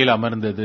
கீழ் அமர்ந்தது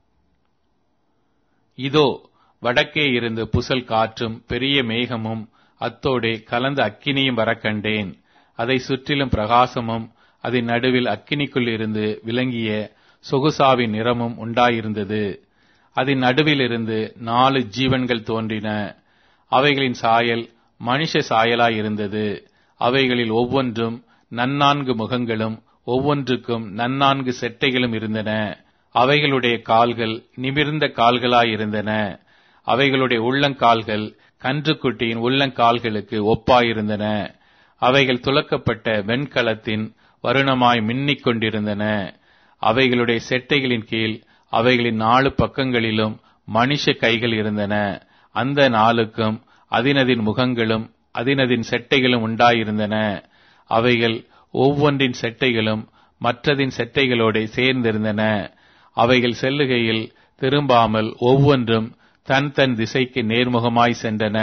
இதோ வடக்கே இருந்து புசல் காற்றும் பெரிய மேகமும் அத்தோடே கலந்த அக்கினியும் வரக் கண்டேன் அதை சுற்றிலும் பிரகாசமும் அதன் நடுவில் அக்கினிக்குள் இருந்து விளங்கிய சொகுசாவின் நிறமும் உண்டாயிருந்தது அதன் நடுவில் இருந்து நாலு ஜீவன்கள் தோன்றின அவைகளின் சாயல் மனுஷ சாயலாயிருந்தது அவைகளில் ஒவ்வொன்றும் நன்னான்கு முகங்களும் ஒவ்வொன்றுக்கும் நன்னான்கு செட்டைகளும் இருந்தன அவைகளுடைய கால்கள் நிமிர்ந்த கால்களாயிருந்தன அவைகளுடைய உள்ளங்கால்கள் கன்றுக்குட்டியின் உள்ளங்கால்களுக்கு ஒப்பாயிருந்தன அவைகள் துலக்கப்பட்ட வெண்கலத்தின் வருணமாய் மின்னிக் கொண்டிருந்தன அவைகளுடைய செட்டைகளின் கீழ் அவைகளின் நாலு பக்கங்களிலும் மனுஷ கைகள் இருந்தன அந்த நாளுக்கும் அதினதின் முகங்களும் அதினதின் செட்டைகளும் உண்டாயிருந்தன அவைகள் ஒவ்வொன்றின் செட்டைகளும் மற்றதின் செட்டைகளோட சேர்ந்திருந்தன அவைகள் செல்லுகையில் திரும்பாமல் ஒவ்வொன்றும் தன் தன் திசைக்கு நேர்முகமாய் சென்றன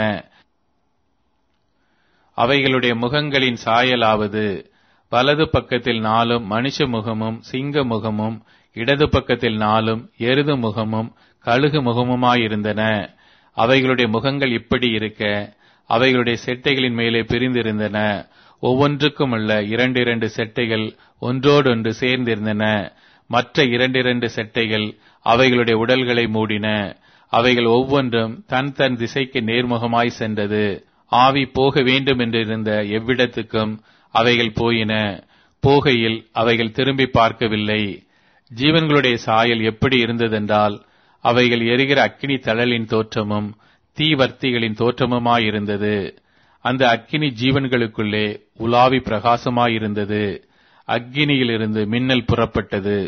அவைகளுடைய முகங்களின் சாயலாவது வலது பக்கத்தில் நாலும் மனுஷ முகமும் சிங்க முகமும் இடது பக்கத்தில் நாலும் எருது முகமும் கழுகு முகமுமாயிருந்தன அவைகளுடைய முகங்கள் இப்படி இருக்க அவைகளுடைய செட்டைகளின் மேலே பிரிந்திருந்தன ஒவ்வொன்றுக்கும் உள்ள இரண்டு இரண்டு செட்டைகள் ஒன்றோடொன்று சேர்ந்திருந்தன மற்ற இரண்டிரண்டு செட்டைகள் அவைகளுடைய உடல்களை மூடின அவைகள் ஒவ்வொன்றும் தன் தன் திசைக்கு நேர்முகமாய் சென்றது ஆவி போக வேண்டும் என்றிருந்த எவ்விடத்துக்கும் அவைகள் போயின போகையில் அவைகள் திரும்பி பார்க்கவில்லை ஜீவன்களுடைய சாயல் எப்படி இருந்ததென்றால் அவைகள் எரிகிற அக்கினி தழலின் தோற்றமும் தீவர்த்திகளின் தோற்றமுமாயிருந்தது அந்த அக்கினி ஜீவன்களுக்குள்ளே உலாவி பிரகாசமாயிருந்தது அக்கினியிலிருந்து மின்னல் புறப்பட்டது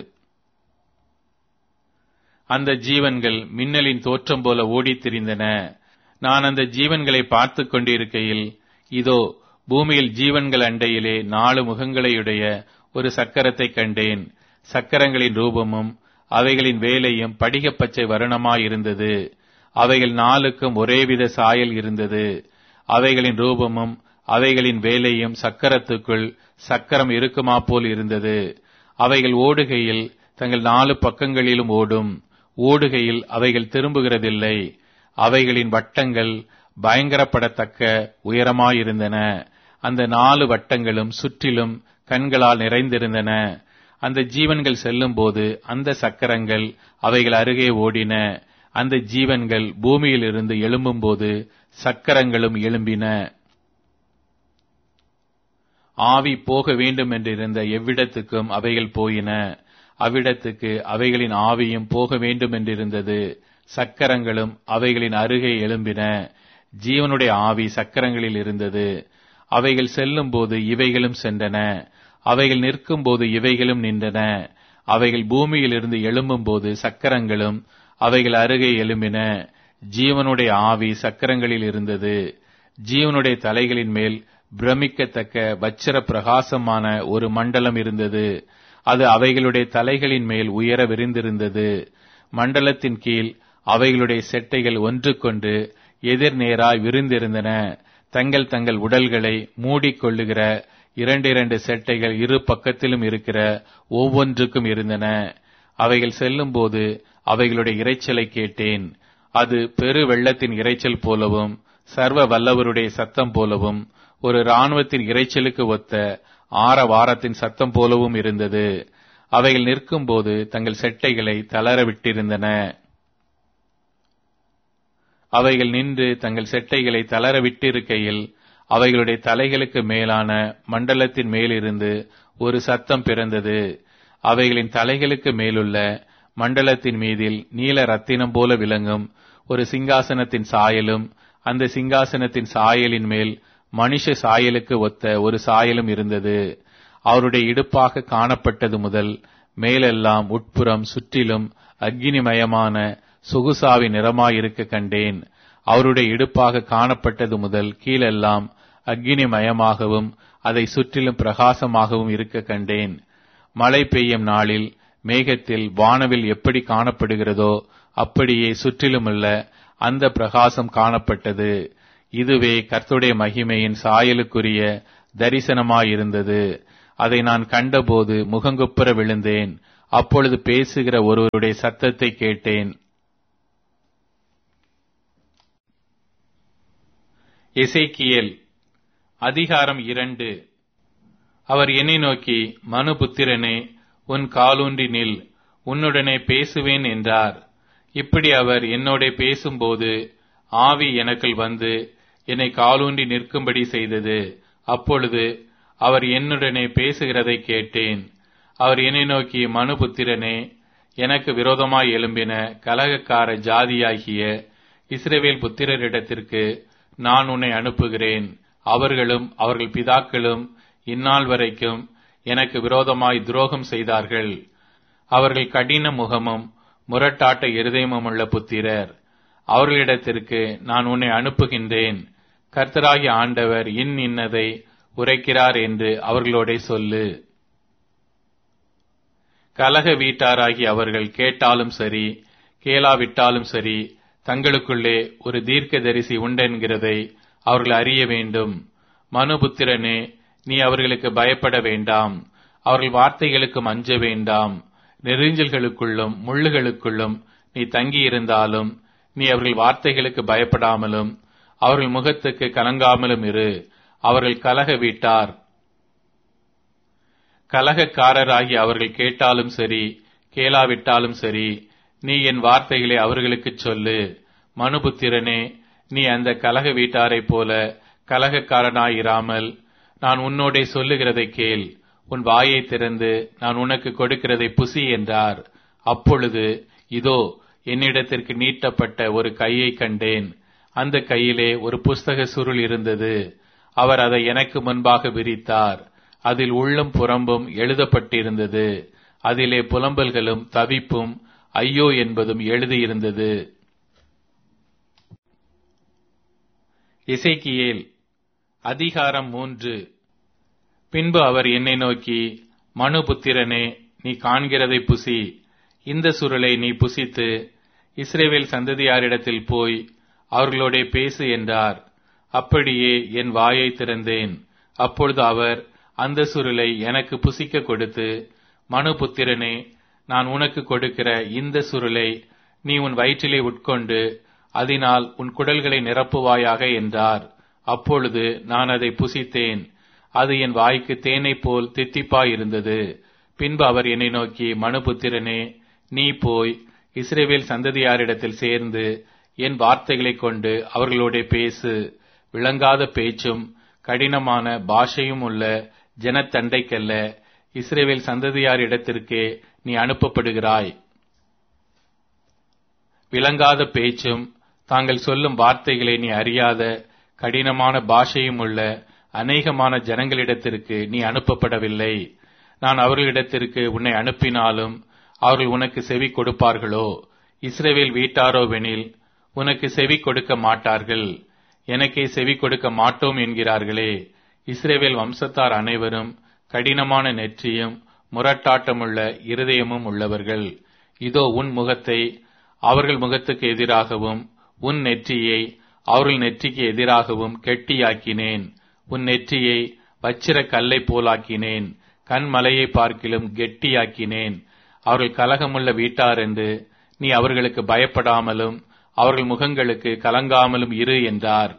அந்த ஜீவன்கள் மின்னலின் தோற்றம் போல ஓடித் திரிந்தன நான் அந்த ஜீவன்களை பார்த்து கொண்டிருக்கையில் இதோ பூமியில் ஜீவன்கள் அண்டையிலே நாலு முகங்களையுடைய ஒரு சக்கரத்தை கண்டேன் சக்கரங்களின் ரூபமும் அவைகளின் வேலையும் படிகப்பச்சை வருணமாயிருந்தது அவைகள் நாளுக்கும் ஒரேவித சாயல் இருந்தது அவைகளின் ரூபமும் அவைகளின் வேலையும் சக்கரத்துக்குள் சக்கரம் இருக்குமா போல் இருந்தது அவைகள் ஓடுகையில் தங்கள் நாலு பக்கங்களிலும் ஓடும் ஓடுகையில் அவைகள் திரும்புகிறதில்லை அவைகளின் வட்டங்கள் பயங்கரப்படத்தக்க உயரமாயிருந்தன அந்த நாலு வட்டங்களும் சுற்றிலும் கண்களால் நிறைந்திருந்தன அந்த ஜீவன்கள் செல்லும்போது அந்த சக்கரங்கள் அவைகள் அருகே ஓடின அந்த ஜீவன்கள் பூமியில் இருந்து எழும்பும்போது சக்கரங்களும் எழும்பின ஆவி போக வேண்டும் என்றிருந்த எவ்விடத்துக்கும் அவைகள் போயின அவ்விடத்துக்கு அவைகளின் ஆவியும் போக வேண்டும் என்றிருந்தது சக்கரங்களும் அவைகளின் அருகே எழும்பின ஜீவனுடைய ஆவி சக்கரங்களில் இருந்தது அவைகள் செல்லும் போது இவைகளும் சென்றன அவைகள் நிற்கும் போது இவைகளும் நின்றன அவைகள் பூமியில் இருந்து எழும்பும் போது சக்கரங்களும் அவைகள் அருகே எழும்பின ஜீவனுடைய ஆவி சக்கரங்களில் இருந்தது ஜீவனுடைய தலைகளின் மேல் பிரமிக்கத்தக்க வச்சிர பிரகாசமான ஒரு மண்டலம் இருந்தது அது அவைகளுடைய தலைகளின் மேல் உயர விரிந்திருந்தது மண்டலத்தின் கீழ் அவைகளுடைய செட்டைகள் ஒன்றுக்கொண்டு எதிர்நேராய் விரிந்திருந்தன தங்கள் தங்கள் உடல்களை மூடிக்கொள்ளுகிற இரண்டு இரண்டு செட்டைகள் இரு பக்கத்திலும் இருக்கிற ஒவ்வொன்றுக்கும் இருந்தன அவைகள் செல்லும்போது அவைகளுடைய இரைச்சலை கேட்டேன் அது பெரு வெள்ளத்தின் இரைச்சல் போலவும் சர்வ வல்லவருடைய சத்தம் போலவும் ஒரு இராணுவத்தின் இரைச்சலுக்கு ஒத்த ஆரவாரத்தின் சத்தம் போலவும் இருந்தது அவைகள் நிற்கும்போது தங்கள் செட்டைகளை தளர விட்டிருந்தன அவைகள் நின்று தங்கள் செட்டைகளை தளர விட்டிருக்கையில் அவைகளுடைய தலைகளுக்கு மேலான மண்டலத்தின் மேலிருந்து ஒரு சத்தம் பிறந்தது அவைகளின் தலைகளுக்கு மேலுள்ள மண்டலத்தின் மீதில் நீல ரத்தினம் போல விளங்கும் ஒரு சிங்காசனத்தின் சாயலும் அந்த சிங்காசனத்தின் சாயலின் மேல் மனுஷ சாயலுக்கு ஒத்த ஒரு சாயலும் இருந்தது அவருடைய இடுப்பாக காணப்பட்டது முதல் மேலெல்லாம் உட்புறம் சுற்றிலும் அக்னிமயமான சொகுசாவி நிறமாயிருக்க கண்டேன் அவருடைய இடுப்பாக காணப்பட்டது முதல் கீழெல்லாம் அக்னிமயமாகவும் அதை சுற்றிலும் பிரகாசமாகவும் இருக்க கண்டேன் மழை பெய்யும் நாளில் மேகத்தில் வானவில் எப்படி காணப்படுகிறதோ அப்படியே சுற்றிலுமுள்ள அந்த பிரகாசம் காணப்பட்டது இதுவே கர்த்துடைய மகிமையின் சாயலுக்குரிய தரிசனமாயிருந்தது அதை நான் கண்டபோது முகங்குப்புற விழுந்தேன் அப்பொழுது பேசுகிற ஒருவருடைய சத்தத்தை கேட்டேன் எசேக்கியேல் அதிகாரம் இரண்டு அவர் என்னை நோக்கி மனுபுத்திரனே உன் காலூன்றி நில் உன்னுடனே பேசுவேன் என்றார் இப்படி அவர் என்னோட பேசும்போது ஆவி எனக்குள் வந்து என்னை காலூன்றி நிற்கும்படி செய்தது அப்பொழுது அவர் என்னுடனே பேசுகிறதை கேட்டேன் அவர் என்னை நோக்கி மனுபுத்திரனே எனக்கு விரோதமாய் எழும்பின கலகக்கார ஜாதியாகிய இஸ்ரவேல் புத்திரரிடத்திற்கு நான் உன்னை அனுப்புகிறேன் அவர்களும் அவர்கள் பிதாக்களும் இந்நாள் வரைக்கும் எனக்கு விரோதமாய் துரோகம் செய்தார்கள் அவர்கள் கடின முகமும் முரட்டாட்ட இருதயமும் உள்ள புத்திரர் அவர்களிடத்திற்கு நான் உன்னை அனுப்புகின்றேன் கர்த்தராகி ஆண்டவர் இன் இன்னதை உரைக்கிறார் என்று அவர்களோட சொல்லு கலக வீட்டாராகி அவர்கள் கேட்டாலும் சரி கேளாவிட்டாலும் சரி தங்களுக்குள்ளே ஒரு தீர்க்கதரிசி உண்டென்கிறதை அவர்கள் அறிய வேண்டும் மனுபுத்திரனே நீ அவர்களுக்கு பயப்பட வேண்டாம் அவர்கள் வார்த்தைகளுக்கும் அஞ்ச வேண்டாம் நெறிஞ்சல்களுக்குள்ளும் முள்ளுகளுக்குள்ளும் நீ தங்கியிருந்தாலும் நீ அவர்கள் வார்த்தைகளுக்கு பயப்படாமலும் அவர்கள் முகத்துக்கு கலங்காமலும் இரு அவர்கள் கலக வீட்டார் கலகக்காரராகி அவர்கள் கேட்டாலும் சரி கேளாவிட்டாலும் சரி நீ என் வார்த்தைகளை அவர்களுக்கு சொல்லு மனுபுத்திரனே நீ அந்த கலக வீட்டாரைப் போல கலகக்காரனாயிராமல் நான் உன்னோடே சொல்லுகிறதை கேள் உன் வாயை திறந்து நான் உனக்கு கொடுக்கிறதை புசி என்றார் அப்பொழுது இதோ என்னிடத்திற்கு நீட்டப்பட்ட ஒரு கையை கண்டேன் அந்த கையிலே ஒரு புஸ்தக சுருள் இருந்தது அவர் அதை எனக்கு முன்பாக விரித்தார் அதில் உள்ளும் புறம்பும் எழுதப்பட்டிருந்தது அதிலே புலம்பல்களும் தவிப்பும் ஐயோ என்பதும் எழுதியிருந்தது இசைக்கியேல் அதிகாரம் மூன்று பின்பு அவர் என்னை நோக்கி மனுபுத்திரனே நீ காண்கிறதை புசி இந்த சுருளை நீ புசித்து இஸ்ரேவேல் சந்ததியாரிடத்தில் போய் அவர்களோட பேசு என்றார் அப்படியே என் வாயை திறந்தேன் அப்பொழுது அவர் அந்த சுருளை எனக்கு புசிக்க கொடுத்து மனுபுத்திரனே நான் உனக்கு கொடுக்கிற இந்த சுருளை நீ உன் வயிற்றிலே உட்கொண்டு அதனால் உன் குடல்களை நிரப்புவாயாக என்றார் அப்பொழுது நான் அதை புசித்தேன் அது என் வாய்க்கு தேனைப் போல் தித்திப்பாயிருந்தது பின்பு அவர் என்னை நோக்கி மனுபுத்திரனே நீ போய் இஸ்ரேவேல் சந்ததியாரிடத்தில் சேர்ந்து என் வார்த்தைகளைக் கொண்டு அவர்களோட பேசு விளங்காத பேச்சும் கடினமான பாஷையும் உள்ள ஜனத்தண்டைக்கல்ல இஸ்ரேவேல் சந்ததியாரிடத்திற்கே நீ அனுப்பப்படுகிறாய் விளங்காத பேச்சும் தாங்கள் சொல்லும் வார்த்தைகளை நீ அறியாத கடினமான பாஷையும் உள்ள அநேகமான ஜனங்களிடத்திற்கு நீ அனுப்பப்படவில்லை நான் அவர்களிடத்திற்கு உன்னை அனுப்பினாலும் அவர்கள் உனக்கு செவி கொடுப்பார்களோ இஸ்ரேவேல் வீட்டாரோவெனில் உனக்கு செவி கொடுக்க மாட்டார்கள் எனக்கே செவி கொடுக்க மாட்டோம் என்கிறார்களே இஸ்ரேவேல் வம்சத்தார் அனைவரும் கடினமான நெற்றியும் முரட்டாட்டமுள்ள இருதயமும் உள்ளவர்கள் இதோ உன் முகத்தை அவர்கள் முகத்துக்கு எதிராகவும் உன் நெற்றியை அவர்கள் நெற்றிக்கு எதிராகவும் கெட்டியாக்கினேன் உன் நெற்றியை வச்சிர கல்லை போலாக்கினேன் கண்மலையை பார்க்கிலும் கெட்டியாக்கினேன் அவர்கள் கலகமுள்ள வீட்டார் என்று நீ அவர்களுக்கு பயப்படாமலும் அவர்கள் முகங்களுக்கு கலங்காமலும் இரு என்றார்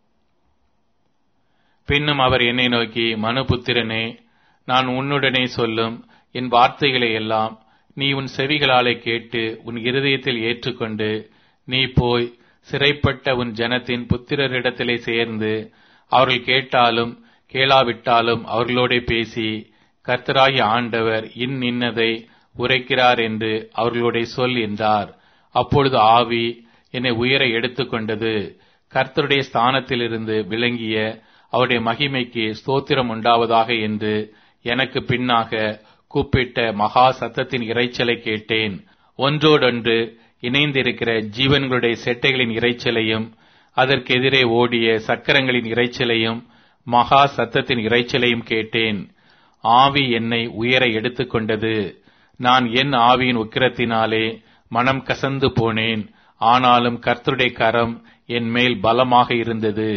பின்னும் அவர் என்னை நோக்கி மனுபுத்திரனே நான் உன்னுடனே சொல்லும் என் வார்த்தைகளை எல்லாம் நீ உன் செவிகளாலே கேட்டு உன் இருதயத்தில் ஏற்றுக்கொண்டு நீ போய் சிறைப்பட்ட உன் ஜனத்தின் புத்திரரிடத்திலே சேர்ந்து அவர்கள் கேட்டாலும் கேளாவிட்டாலும் அவர்களோட பேசி கர்த்தராகி ஆண்டவர் இன் நின்னதை உரைக்கிறார் என்று அவர்களோட சொல் என்றார் அப்பொழுது ஆவி என்னை உயர எடுத்துக்கொண்டது கர்த்தருடைய ஸ்தானத்திலிருந்து விளங்கிய அவருடைய மகிமைக்கு ஸ்தோத்திரம் உண்டாவதாக என்று எனக்கு பின்னாக கூப்பிட்ட மகா சத்தத்தின் இறைச்சலை கேட்டேன் ஒன்றோடொன்று இணைந்திருக்கிற ஜீவன்களுடைய செட்டைகளின் இறைச்சலையும் அதற்கெதிரே ஓடிய சக்கரங்களின் இறைச்சலையும் மகா சத்தத்தின் இறைச்சலையும் கேட்டேன் ஆவி என்னை உயர எடுத்துக்கொண்டது நான் என் ஆவியின் உக்கிரத்தினாலே மனம் கசந்து போனேன் ஆனாலும் கர்த்தருடைய கரம் என் மேல் பலமாக இருந்தது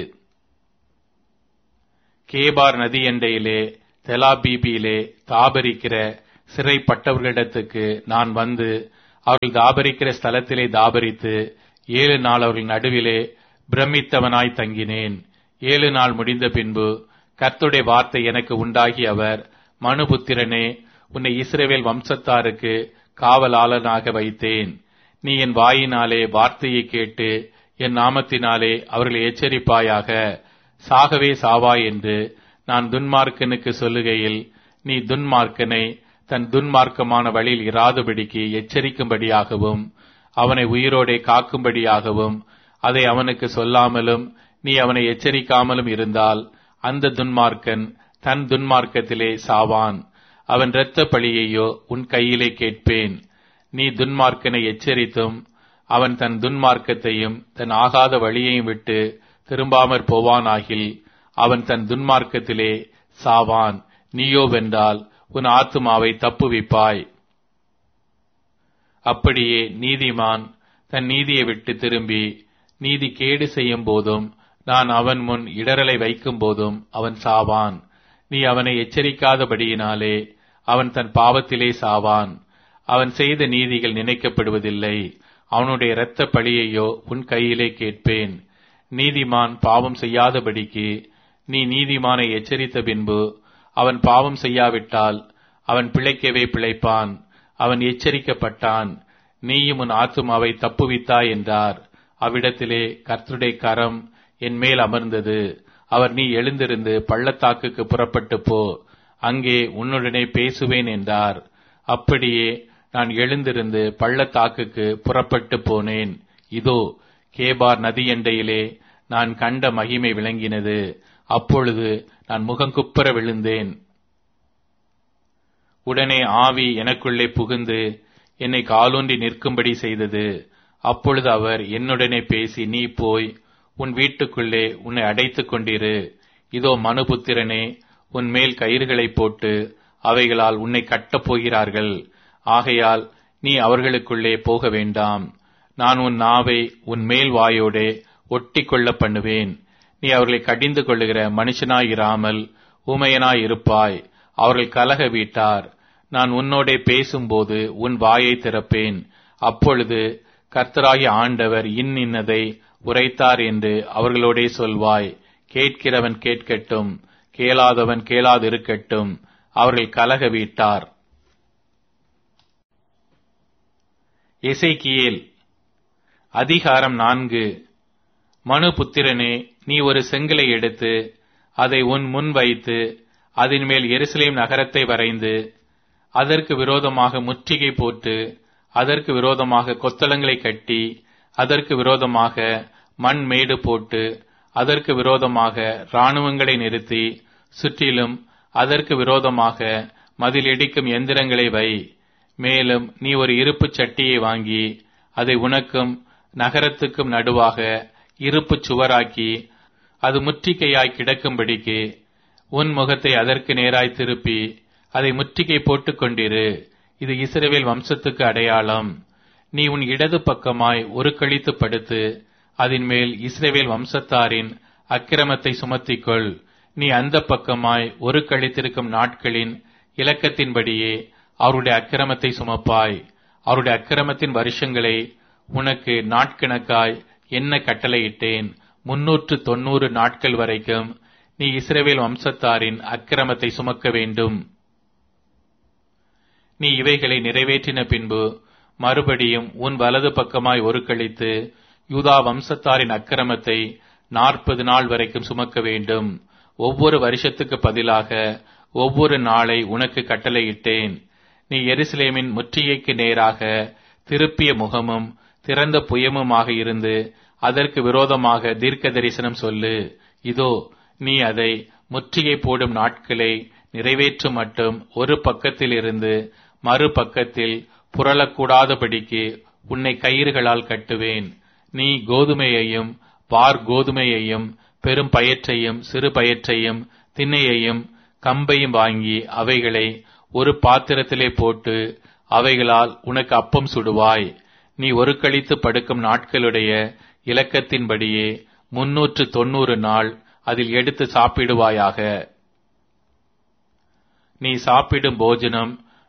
கேபார் நதி எண்டையிலே தெலாபீபியிலே தாபரிக்கிற சிறைப்பட்டவர்களிடத்துக்கு நான் வந்து அவர்கள் தாபரிக்கிற ஸ்தலத்திலே தாபரித்து ஏழு நாள் அவர்கள் நடுவிலே பிரமித்தவனாய் தங்கினேன் ஏழு நாள் முடிந்த பின்பு கர்த்துடைய வார்த்தை எனக்கு உண்டாகி அவர் மனுபுத்திரனே உன்னை இஸ்ரவேல் வம்சத்தாருக்கு காவலாளனாக வைத்தேன் நீ என் வாயினாலே வார்த்தையை கேட்டு என் நாமத்தினாலே அவர்களை எச்சரிப்பாயாக சாகவே சாவாய் என்று நான் துன்மார்க்கனுக்கு சொல்லுகையில் நீ துன்மார்க்கனை தன் துன்மார்க்கமான வழியில் இராதபடிக்கு எச்சரிக்கும்படியாகவும் அவனை உயிரோடே காக்கும்படியாகவும் அதை அவனுக்கு சொல்லாமலும் நீ அவனை எச்சரிக்காமலும் இருந்தால் அந்த துன்மார்க்கன் தன் துன்மார்க்கத்திலே சாவான் அவன் இரத்த பழியையோ உன் கையிலே கேட்பேன் நீ துன்மார்க்கனை எச்சரித்தும் அவன் தன் துன்மார்க்கத்தையும் தன் ஆகாத வழியையும் விட்டு திரும்பாமற் போவானாகில் அவன் தன் துன்மார்க்கத்திலே சாவான் நீயோ வென்றால் உன் ஆத்துமாவை தப்புவிப்பாய் அப்படியே நீதிமான் தன் நீதியை விட்டு திரும்பி நீதி கேடு செய்யும் போதும் நான் அவன் முன் இடரலை வைக்கும் போதும் அவன் சாவான் நீ அவனை எச்சரிக்காதபடியினாலே அவன் தன் பாவத்திலே சாவான் அவன் செய்த நீதிகள் நினைக்கப்படுவதில்லை அவனுடைய இரத்த பழியையோ உன் கையிலே கேட்பேன் நீதிமான் பாவம் செய்யாதபடிக்கு நீ நீதிமானை எச்சரித்த பின்பு அவன் பாவம் செய்யாவிட்டால் அவன் பிழைக்கவே பிழைப்பான் அவன் எச்சரிக்கப்பட்டான் நீயும் உன் ஆத்துமாவை தப்புவித்தாய் என்றார் அவ்விடத்திலே கர்த்தருடைய கரம் என் மேல் அமர்ந்தது அவர் நீ எழுந்திருந்து பள்ளத்தாக்குக்கு புறப்பட்டு போ அங்கே உன்னுடனே பேசுவேன் என்றார் அப்படியே நான் எழுந்திருந்து பள்ளத்தாக்குக்கு புறப்பட்டு போனேன் இதோ கேபார் நதியண்டையிலே நான் கண்ட மகிமை விளங்கினது அப்பொழுது நான் முகங்குப்புற விழுந்தேன் உடனே ஆவி எனக்குள்ளே புகுந்து என்னை காலூன்றி நிற்கும்படி செய்தது அப்பொழுது அவர் என்னுடனே பேசி நீ போய் உன் வீட்டுக்குள்ளே உன்னை அடைத்துக் கொண்டிரு இதோ மனுபுத்திரனே உன் மேல் கயிறுகளை போட்டு அவைகளால் உன்னை கட்டப் போகிறார்கள் ஆகையால் நீ அவர்களுக்குள்ளே போக வேண்டாம் நான் உன் நாவை உன் மேல் வாயோடே ஒட்டி கொள்ள பண்ணுவேன் நீ அவர்களை கடிந்து கொள்ளுகிற மனுஷனாயிராமல் ஊமையனாயிருப்பாய் அவர்கள் கலக வீட்டார் நான் உன்னோடே பேசும்போது உன் வாயை திறப்பேன் அப்பொழுது கர்த்தராகிய ஆண்டவர் இன்னின்னதை உரைத்தார் என்று அவர்களோடே சொல்வாய் கேட்கிறவன் கேட்கட்டும் கேளாதவன் கேளாதிருக்கட்டும் அவர்கள் கலக வீட்டார் எசைக்கியேல் அதிகாரம் நான்கு மனு புத்திரனே நீ ஒரு செங்கலை எடுத்து அதை உன் முன் வைத்து அதன் மேல் எருசலேம் நகரத்தை வரைந்து அதற்கு விரோதமாக முற்றுகை போட்டு அதற்கு விரோதமாக கொத்தளங்களை கட்டி அதற்கு விரோதமாக மண் மேடு போட்டு அதற்கு விரோதமாக இராணுவங்களை நிறுத்தி சுற்றிலும் அதற்கு விரோதமாக மதில் இடிக்கும் எந்திரங்களை வை மேலும் நீ ஒரு இருப்புச் சட்டியை வாங்கி அதை உனக்கும் நகரத்துக்கும் நடுவாக இருப்புச் சுவராக்கி அது முற்றிகையாய் கிடக்கும்படிக்கு உன் முகத்தை அதற்கு நேராய் திருப்பி அதை முற்றுகை போட்டுக் கொண்டிரு இது இஸ்ரவேல் வம்சத்துக்கு அடையாளம் நீ உன் இடது பக்கமாய் ஒரு கழித்து படுத்து அதன் மேல் இஸ்ரவேல் வம்சத்தாரின் அக்கிரமத்தை சுமத்திக்கொள் நீ அந்த பக்கமாய் ஒரு கழித்திருக்கும் நாட்களின் இலக்கத்தின்படியே அவருடைய அக்கிரமத்தை சுமப்பாய் அவருடைய அக்கிரமத்தின் வருஷங்களை உனக்கு நாட்கணக்காய் என்ன கட்டளையிட்டேன் முன்னூற்று தொன்னூறு நாட்கள் வரைக்கும் நீ இஸ்ரவேல் வம்சத்தாரின் அக்கிரமத்தை சுமக்க வேண்டும் நீ இவைகளை நிறைவேற்றின பின்பு மறுபடியும் உன் வலது பக்கமாய் ஒரு கழித்து யூதா வம்சத்தாரின் அக்கிரமத்தை நாற்பது நாள் வரைக்கும் சுமக்க வேண்டும் ஒவ்வொரு வருஷத்துக்கு பதிலாக ஒவ்வொரு நாளை உனக்கு கட்டளையிட்டேன் நீ எருசலேமின் முற்றுகைக்கு நேராக திருப்பிய முகமும் திறந்த புயமுமாக இருந்து அதற்கு விரோதமாக தீர்க்க தரிசனம் சொல்லு இதோ நீ அதை முற்றுகை போடும் நாட்களை நிறைவேற்றும் மட்டும் ஒரு பக்கத்தில் இருந்து மறுபக்கத்தில் புரளக்கூடாதபடிக்கு உன்னை கயிறுகளால் கட்டுவேன் நீ கோதுமையையும் பார் கோதுமையையும் பெரும் பயற்றையும் சிறு பயற்றையும் திண்ணையையும் கம்பையும் வாங்கி அவைகளை ஒரு பாத்திரத்திலே போட்டு அவைகளால் உனக்கு அப்பம் சுடுவாய் நீ ஒரு கழித்து படுக்கும் நாட்களுடைய இலக்கத்தின்படியே முன்னூற்று தொன்னூறு நாள் அதில் எடுத்து சாப்பிடுவாயாக நீ சாப்பிடும் போஜனம்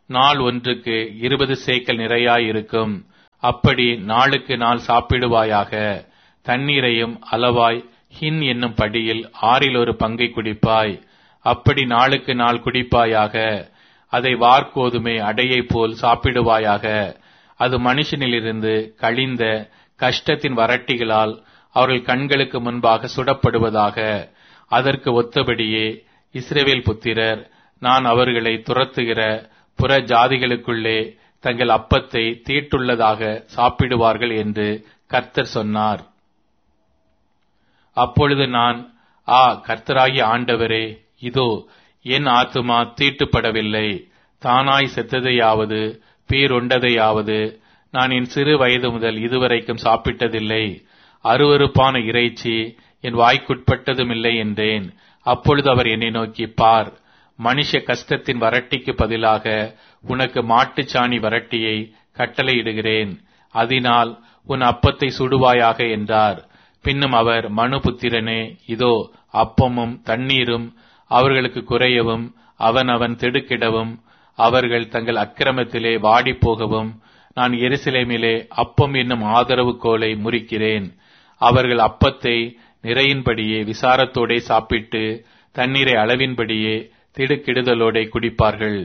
நாள் ஒன்றுக்கு இருபது சேக்கல் நிறையாயிருக்கும் அப்படி நாளுக்கு நாள் சாப்பிடுவாயாக தண்ணீரையும் அளவாய் ஹின் என்னும் படியில் ஆறில் ஒரு பங்கை குடிப்பாய் அப்படி நாளுக்கு நாள் குடிப்பாயாக அதை வார்கோதுமை அடையை போல் சாப்பிடுவாயாக அது மனுஷனிலிருந்து கழிந்த கஷ்டத்தின் வரட்டிகளால் அவர்கள் கண்களுக்கு முன்பாக சுடப்படுவதாக அதற்கு ஒத்தபடியே இஸ்ரேவேல் புத்திரர் நான் அவர்களை துரத்துகிற புற ஜாதிகளுக்குள்ளே தங்கள் அப்பத்தை தீட்டுள்ளதாக சாப்பிடுவார்கள் என்று கர்த்தர் சொன்னார் அப்பொழுது நான் ஆ கர்த்தராகிய ஆண்டவரே இதோ என் ஆத்துமா தீட்டுப்படவில்லை தானாய் செத்ததையாவது பீருண்டதையாவது நான் என் சிறு வயது முதல் இதுவரைக்கும் சாப்பிட்டதில்லை அருவருப்பான இறைச்சி என் வாய்க்குட்பட்டதுமில்லை என்றேன் அப்பொழுது அவர் என்னை நோக்கி பார் மனுஷ கஷ்டத்தின் வரட்டிக்கு பதிலாக உனக்கு மாட்டுச்சாணி வரட்டியை கட்டளையிடுகிறேன் அதனால் உன் அப்பத்தை சுடுவாயாக என்றார் பின்னும் அவர் மனுபுத்திரனே இதோ அப்பமும் தண்ணீரும் அவர்களுக்கு குறையவும் அவன் அவன் திடுக்கிடவும் அவர்கள் தங்கள் அக்கிரமத்திலே வாடிப் போகவும் நான் எருசலேமிலே அப்பம் என்னும் ஆதரவு கோலை முறிக்கிறேன் அவர்கள் அப்பத்தை நிறையின்படியே விசாரத்தோடே சாப்பிட்டு தண்ணீரை அளவின்படியே திடுக்கிடுதலோடே குடிப்பார்கள்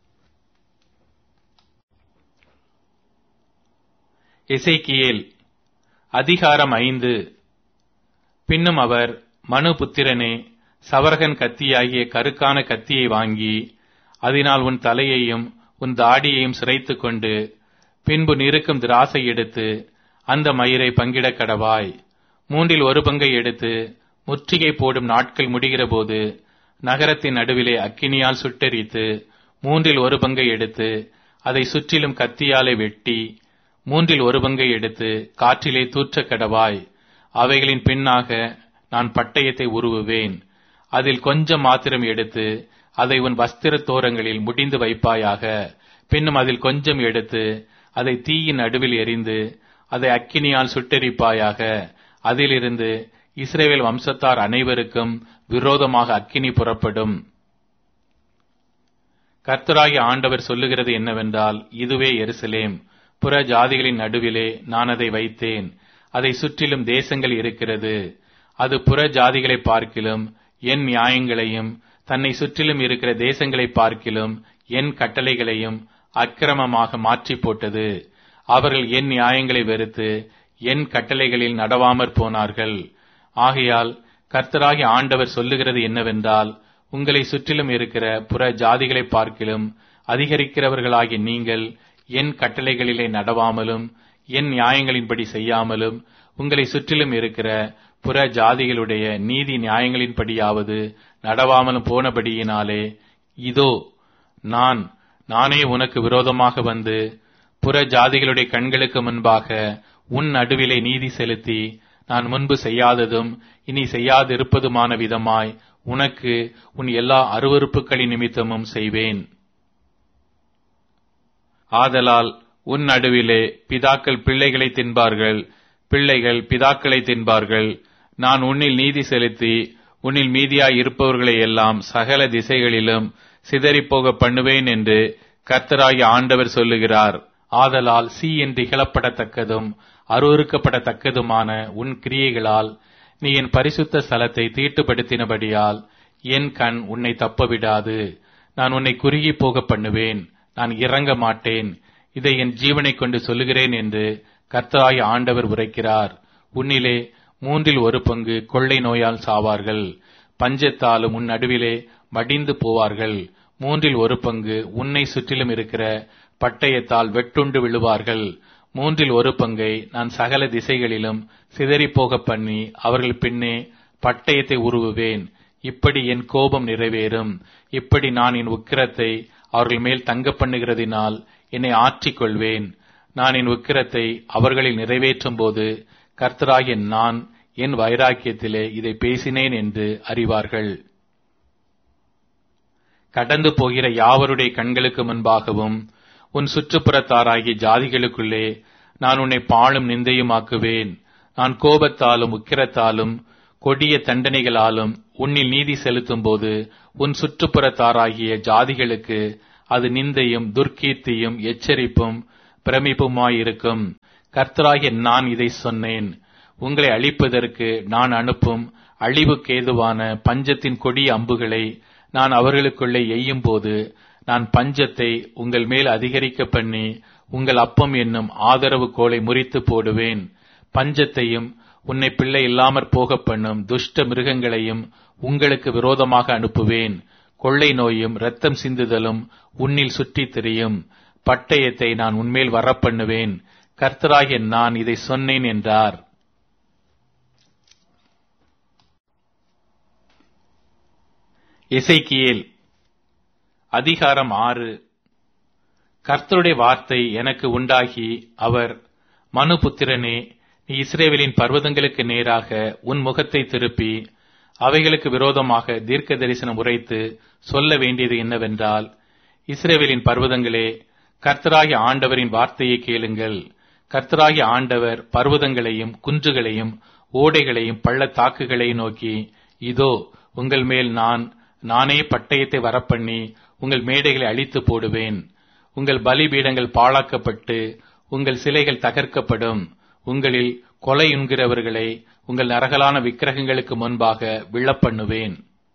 எசேக்கியேல் அதிகாரம் ஐந்து பின்னும் அவர் மனு புத்திரனே சவரகன் கத்தியாகிய கருக்கான கத்தியை வாங்கி அதனால் உன் தலையையும் உன் தாடியையும் சிரைத்துக் கொண்டு பின்பு நிறுக்கும் திராசை எடுத்து அந்த மயிரை பங்கிடக் கடவாய் மூன்றில் ஒரு பங்கை எடுத்து முற்றுகை போடும் நாட்கள் முடிகிறபோது நகரத்தின் நடுவிலே அக்கினியால் சுட்டெரித்து மூன்றில் ஒரு பங்கை எடுத்து அதை சுற்றிலும் கத்தியாலே வெட்டி மூன்றில் ஒரு பங்கை எடுத்து காற்றிலே தூற்றக் கடவாய் அவைகளின் பின்னாக நான் பட்டயத்தை உருவுவேன் அதில் கொஞ்சம் மாத்திரம் எடுத்து அதை உன் வஸ்திர தோரங்களில் முடிந்து வைப்பாயாக பின்னும் அதில் கொஞ்சம் எடுத்து அதை தீயின் நடுவில் எரிந்து அதை அக்கினியால் சுட்டெரிப்பாயாக அதிலிருந்து இஸ்ரேவேல் வம்சத்தார் அனைவருக்கும் விரோதமாக அக்கினி புறப்படும் கர்த்தராகிய ஆண்டவர் சொல்லுகிறது என்னவென்றால் இதுவே எருசலேம் புற ஜாதிகளின் நடுவிலே நான் அதை வைத்தேன் அதை சுற்றிலும் தேசங்கள் இருக்கிறது அது புற ஜாதிகளை பார்க்கிலும் என் நியாயங்களையும் தன்னை சுற்றிலும் இருக்கிற தேசங்களை பார்க்கிலும் என் கட்டளைகளையும் அக்கிரமமாக மாற்றி போட்டது அவர்கள் என் நியாயங்களை வெறுத்து என் கட்டளைகளில் நடவாமற் போனார்கள் ஆகையால் கர்த்தராகி ஆண்டவர் சொல்லுகிறது என்னவென்றால் உங்களை சுற்றிலும் இருக்கிற புற ஜாதிகளை பார்க்கிலும் அதிகரிக்கிறவர்களாகி நீங்கள் என் கட்டளைகளிலே நடவாமலும் என் நியாயங்களின்படி செய்யாமலும் உங்களை சுற்றிலும் இருக்கிற புற ஜாதிகளுடைய நீதி நியாயங்களின்படியாவது நடவாமலும் போனபடியினாலே இதோ நான் நானே உனக்கு விரோதமாக வந்து புற ஜாதிகளுடைய கண்களுக்கு முன்பாக உன் நடுவிலே நீதி செலுத்தி நான் முன்பு செய்யாததும் இனி செய்யாதிருப்பதுமான விதமாய் உனக்கு உன் எல்லா அருவறுப்புகளின் நிமித்தமும் செய்வேன் ஆதலால் உன் நடுவிலே பிதாக்கள் பிள்ளைகளை தின்பார்கள் பிள்ளைகள் பிதாக்களை தின்பார்கள் நான் உன்னில் நீதி செலுத்தி உன்னில் மீதியாய் இருப்பவர்களை எல்லாம் சகல திசைகளிலும் சிதறிப்போக பண்ணுவேன் என்று கர்த்தராகிய ஆண்டவர் சொல்லுகிறார் ஆதலால் சீ என்று இகழப்படத்தக்கதும் அருவறுக்கப்படத்தக்கதுமான உன் கிரியைகளால் நீ என் பரிசுத்த ஸ்தலத்தை தீட்டுப்படுத்தினபடியால் என் கண் உன்னை தப்பவிடாது நான் உன்னை குறுகி போக பண்ணுவேன் நான் இறங்க மாட்டேன் இதை என் ஜீவனை கொண்டு சொல்லுகிறேன் என்று கர்த்தராய் ஆண்டவர் உரைக்கிறார் உன்னிலே மூன்றில் ஒரு பங்கு கொள்ளை நோயால் சாவார்கள் பஞ்சத்தாலும் உன் நடுவிலே மடிந்து போவார்கள் மூன்றில் ஒரு பங்கு உன்னை சுற்றிலும் இருக்கிற பட்டயத்தால் வெட்டுண்டு விழுவார்கள் மூன்றில் ஒரு பங்கை நான் சகல திசைகளிலும் சிதறிப்போக பண்ணி அவர்கள் பின்னே பட்டயத்தை உருவுவேன் இப்படி என் கோபம் நிறைவேறும் இப்படி நான் என் உக்கிரத்தை அவர்கள் மேல் தங்க பண்ணுகிறதினால் என்னை ஆற்றிக் கொள்வேன் நான் என் உக்கிரத்தை அவர்களில் நிறைவேற்றும் போது கர்த்தராகிய நான் என் வைராக்கியத்திலே இதை பேசினேன் என்று அறிவார்கள் கடந்து போகிற யாவருடைய கண்களுக்கு முன்பாகவும் உன் சுற்றுப்புறத்தாராகிய ஜாதிகளுக்குள்ளே நான் உன்னை பாழும் நிந்தையுமாக்குவேன் நான் கோபத்தாலும் உக்கிரத்தாலும் கொடிய தண்டனைகளாலும் உன்னில் நீதி செலுத்தும் போது உன் சுற்றுப்புறத்தாராகிய ஜாதிகளுக்கு அது நிந்தையும் துர்க்கீர்த்தியும் எச்சரிப்பும் பிரமிப்புமாயிருக்கும் கர்த்தராகிய நான் இதை சொன்னேன் உங்களை அழிப்பதற்கு நான் அனுப்பும் அழிவுக்கேதுவான பஞ்சத்தின் கொடிய அம்புகளை நான் அவர்களுக்குள்ளே எய்யும் போது நான் பஞ்சத்தை உங்கள் மேல் அதிகரிக்க பண்ணி உங்கள் அப்பம் என்னும் ஆதரவு கோலை முறித்து போடுவேன் பஞ்சத்தையும் உன்னை பிள்ளை இல்லாமற் போக பண்ணும் துஷ்ட மிருகங்களையும் உங்களுக்கு விரோதமாக அனுப்புவேன் கொள்ளை நோயும் இரத்தம் சிந்துதலும் உன்னில் சுற்றித் திரியும் பட்டயத்தை நான் உன்மேல் வரப்பண்ணுவேன் கர்த்தராகிய நான் இதை சொன்னேன் என்றார் எசைக்கியேல் அதிகாரம் ஆறு கர்த்தருடைய வார்த்தை எனக்கு உண்டாகி அவர் மனுபுத்திரனே நீ இஸ்ரேவேலின் பர்வதங்களுக்கு நேராக உன் முகத்தை திருப்பி அவைகளுக்கு விரோதமாக தீர்க்க தரிசனம் உரைத்து சொல்ல வேண்டியது என்னவென்றால் இஸ்ரேவேலின் பர்வதங்களே கர்த்தராகிய ஆண்டவரின் வார்த்தையை கேளுங்கள் கர்த்தராகிய ஆண்டவர் பர்வதங்களையும் குன்றுகளையும் ஓடைகளையும் பள்ளத்தாக்குகளையும் நோக்கி இதோ உங்கள் மேல் நான் நானே பட்டயத்தை வரப்பண்ணி உங்கள் மேடைகளை அழித்து போடுவேன் உங்கள் பலிபீடங்கள் பாழாக்கப்பட்டு உங்கள் சிலைகள் தகர்க்கப்படும் உங்களில் கொலை உண்கிறவர்களை உங்கள் நரகலான விக்கிரகங்களுக்கு முன்பாக விழப்பண்ணுவேன்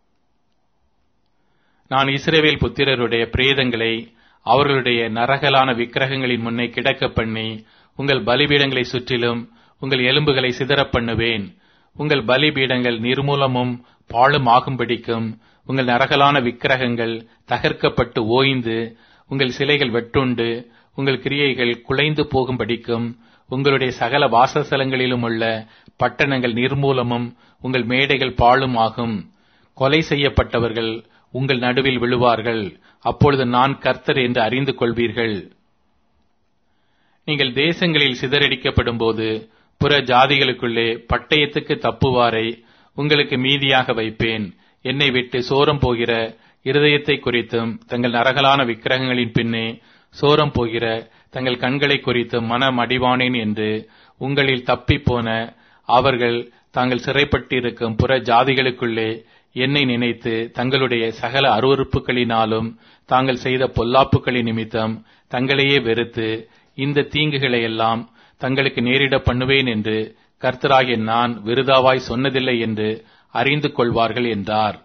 நான் இஸ்ரேவேல் புத்திரருடைய பிரேதங்களை அவர்களுடைய நரகலான விக்கிரகங்களின் முன்னே கிடக்க பண்ணி உங்கள் பலிபீடங்களை சுற்றிலும் உங்கள் எலும்புகளை சிதறப் பண்ணுவேன் உங்கள் பலிபீடங்கள் நிர்மூலமும் பாழும் ஆகும்படிக்கும் உங்கள் நரகலான விக்கிரகங்கள் தகர்க்கப்பட்டு ஓய்ந்து உங்கள் சிலைகள் வெட்டுண்டு உங்கள் கிரியைகள் குலைந்து போகும்படிக்கும் உங்களுடைய சகல வாசஸ்தலங்களிலும் உள்ள பட்டணங்கள் நிர்மூலமும் உங்கள் மேடைகள் பாழும் ஆகும் கொலை செய்யப்பட்டவர்கள் உங்கள் நடுவில் விழுவார்கள் அப்பொழுது நான் கர்த்தர் என்று அறிந்து கொள்வீர்கள் நீங்கள் தேசங்களில் சிதறடிக்கப்படும் போது புற ஜாதிகளுக்குள்ளே பட்டயத்துக்கு தப்புவாரை உங்களுக்கு மீதியாக வைப்பேன் என்னை விட்டு சோரம் போகிற இருதயத்தை குறித்தும் தங்கள் நரகலான விக்கிரகங்களின் பின்னே சோரம் போகிற தங்கள் கண்களை குறித்தும் மனம் அடிவானேன் என்று உங்களில் தப்பிப் போன அவர்கள் தாங்கள் சிறைப்பட்டிருக்கும் புற ஜாதிகளுக்குள்ளே என்னை நினைத்து தங்களுடைய சகல அருவறுப்புகளினாலும் தாங்கள் செய்த பொல்லாப்புகளின் நிமித்தம் தங்களையே வெறுத்து இந்த தீங்குகளை எல்லாம் தங்களுக்கு நேரிட பண்ணுவேன் என்று கர்த்தராகிய நான் விருதாவாய் சொன்னதில்லை என்று அறிந்து கொள்வார்கள் என்றார்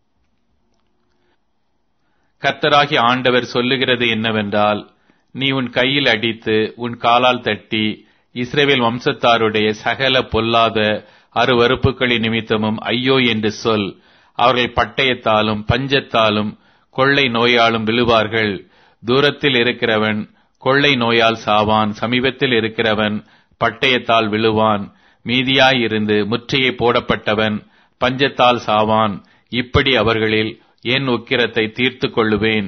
கர்த்தராகிய ஆண்டவர் சொல்லுகிறது என்னவென்றால் நீ உன் கையில் அடித்து உன் காலால் தட்டி இஸ்ரேவேல் வம்சத்தாருடைய சகல பொல்லாத அருவறுப்புகளின் நிமித்தமும் ஐயோ என்று சொல் அவர்கள் பட்டயத்தாலும் பஞ்சத்தாலும் கொள்ளை நோயாலும் விழுவார்கள் தூரத்தில் இருக்கிறவன் கொள்ளை நோயால் சாவான் சமீபத்தில் இருக்கிறவன் பட்டயத்தால் விழுவான் மீதியாயிருந்து முற்றுகை போடப்பட்டவன் பஞ்சத்தால் சாவான் இப்படி அவர்களில் என் உக்கிரத்தை தீர்த்து கொள்ளுவேன்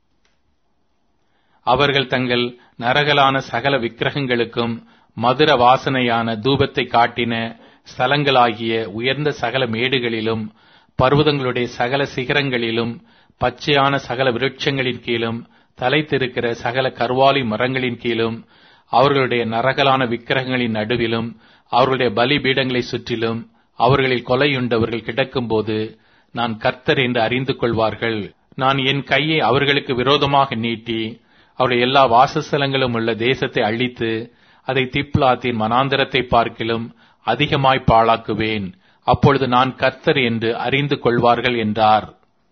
அவர்கள் தங்கள் நரகலான சகல விக்கிரகங்களுக்கும் மதுர வாசனையான தூபத்தை காட்டின ஸ்தலங்களாகிய உயர்ந்த சகல மேடுகளிலும் பர்வதங்களுடைய சகல சிகரங்களிலும் பச்சையான சகல விருட்சங்களின் கீழும் தலைத்திருக்கிற சகல கர்வாலி மரங்களின் கீழும் அவர்களுடைய நரகலான விக்கிரகங்களின் நடுவிலும் அவர்களுடைய பலிபீடங்களை சுற்றிலும் அவர்களில் கொலையுண்டவர்கள் கிடக்கும்போது நான் கர்த்தர் என்று அறிந்து கொள்வார்கள் நான் என் கையை அவர்களுக்கு விரோதமாக நீட்டி அவருடைய எல்லா வாசஸ்தலங்களும் உள்ள தேசத்தை அழித்து அதை திப்லாத்தின் மனாந்தரத்தை பார்க்கிலும் அதிகமாய் பாழாக்குவேன் அப்பொழுது நான் கர்த்தர் என்று அறிந்து கொள்வார்கள் என்றார்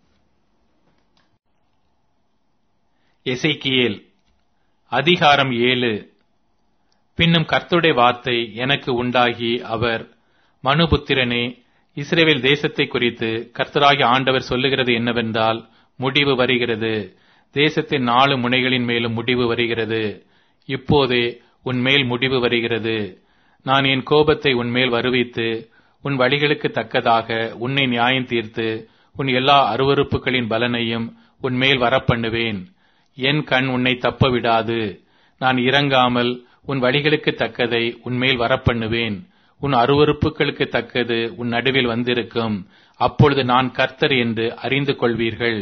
எசைக்கியேல் அதிகாரம் ஏழு பின்னும் கர்த்தருடைய வார்த்தை எனக்கு உண்டாகி அவர் மனுபுத்திரனே இஸ்ரேவேல் தேசத்தை குறித்து கர்த்தராகி ஆண்டவர் சொல்லுகிறது என்னவென்றால் முடிவு வருகிறது தேசத்தின் நாலு முனைகளின் மேலும் முடிவு வருகிறது இப்போதே உன் மேல் முடிவு வருகிறது நான் என் கோபத்தை உன்மேல் வருவித்து உன் வழிகளுக்கு தக்கதாக உன்னை நியாயம் தீர்த்து உன் எல்லா அருவறுப்புகளின் பலனையும் உன்மேல் வரப்பண்ணுவேன் என் கண் உன்னை தப்ப விடாது நான் இறங்காமல் உன் வழிகளுக்கு தக்கதை உன்மேல் வரப்பண்ணுவேன் உன் அருவறுப்புகளுக்கு தக்கது உன் நடுவில் வந்திருக்கும் அப்பொழுது நான் கர்த்தர் என்று அறிந்து கொள்வீர்கள்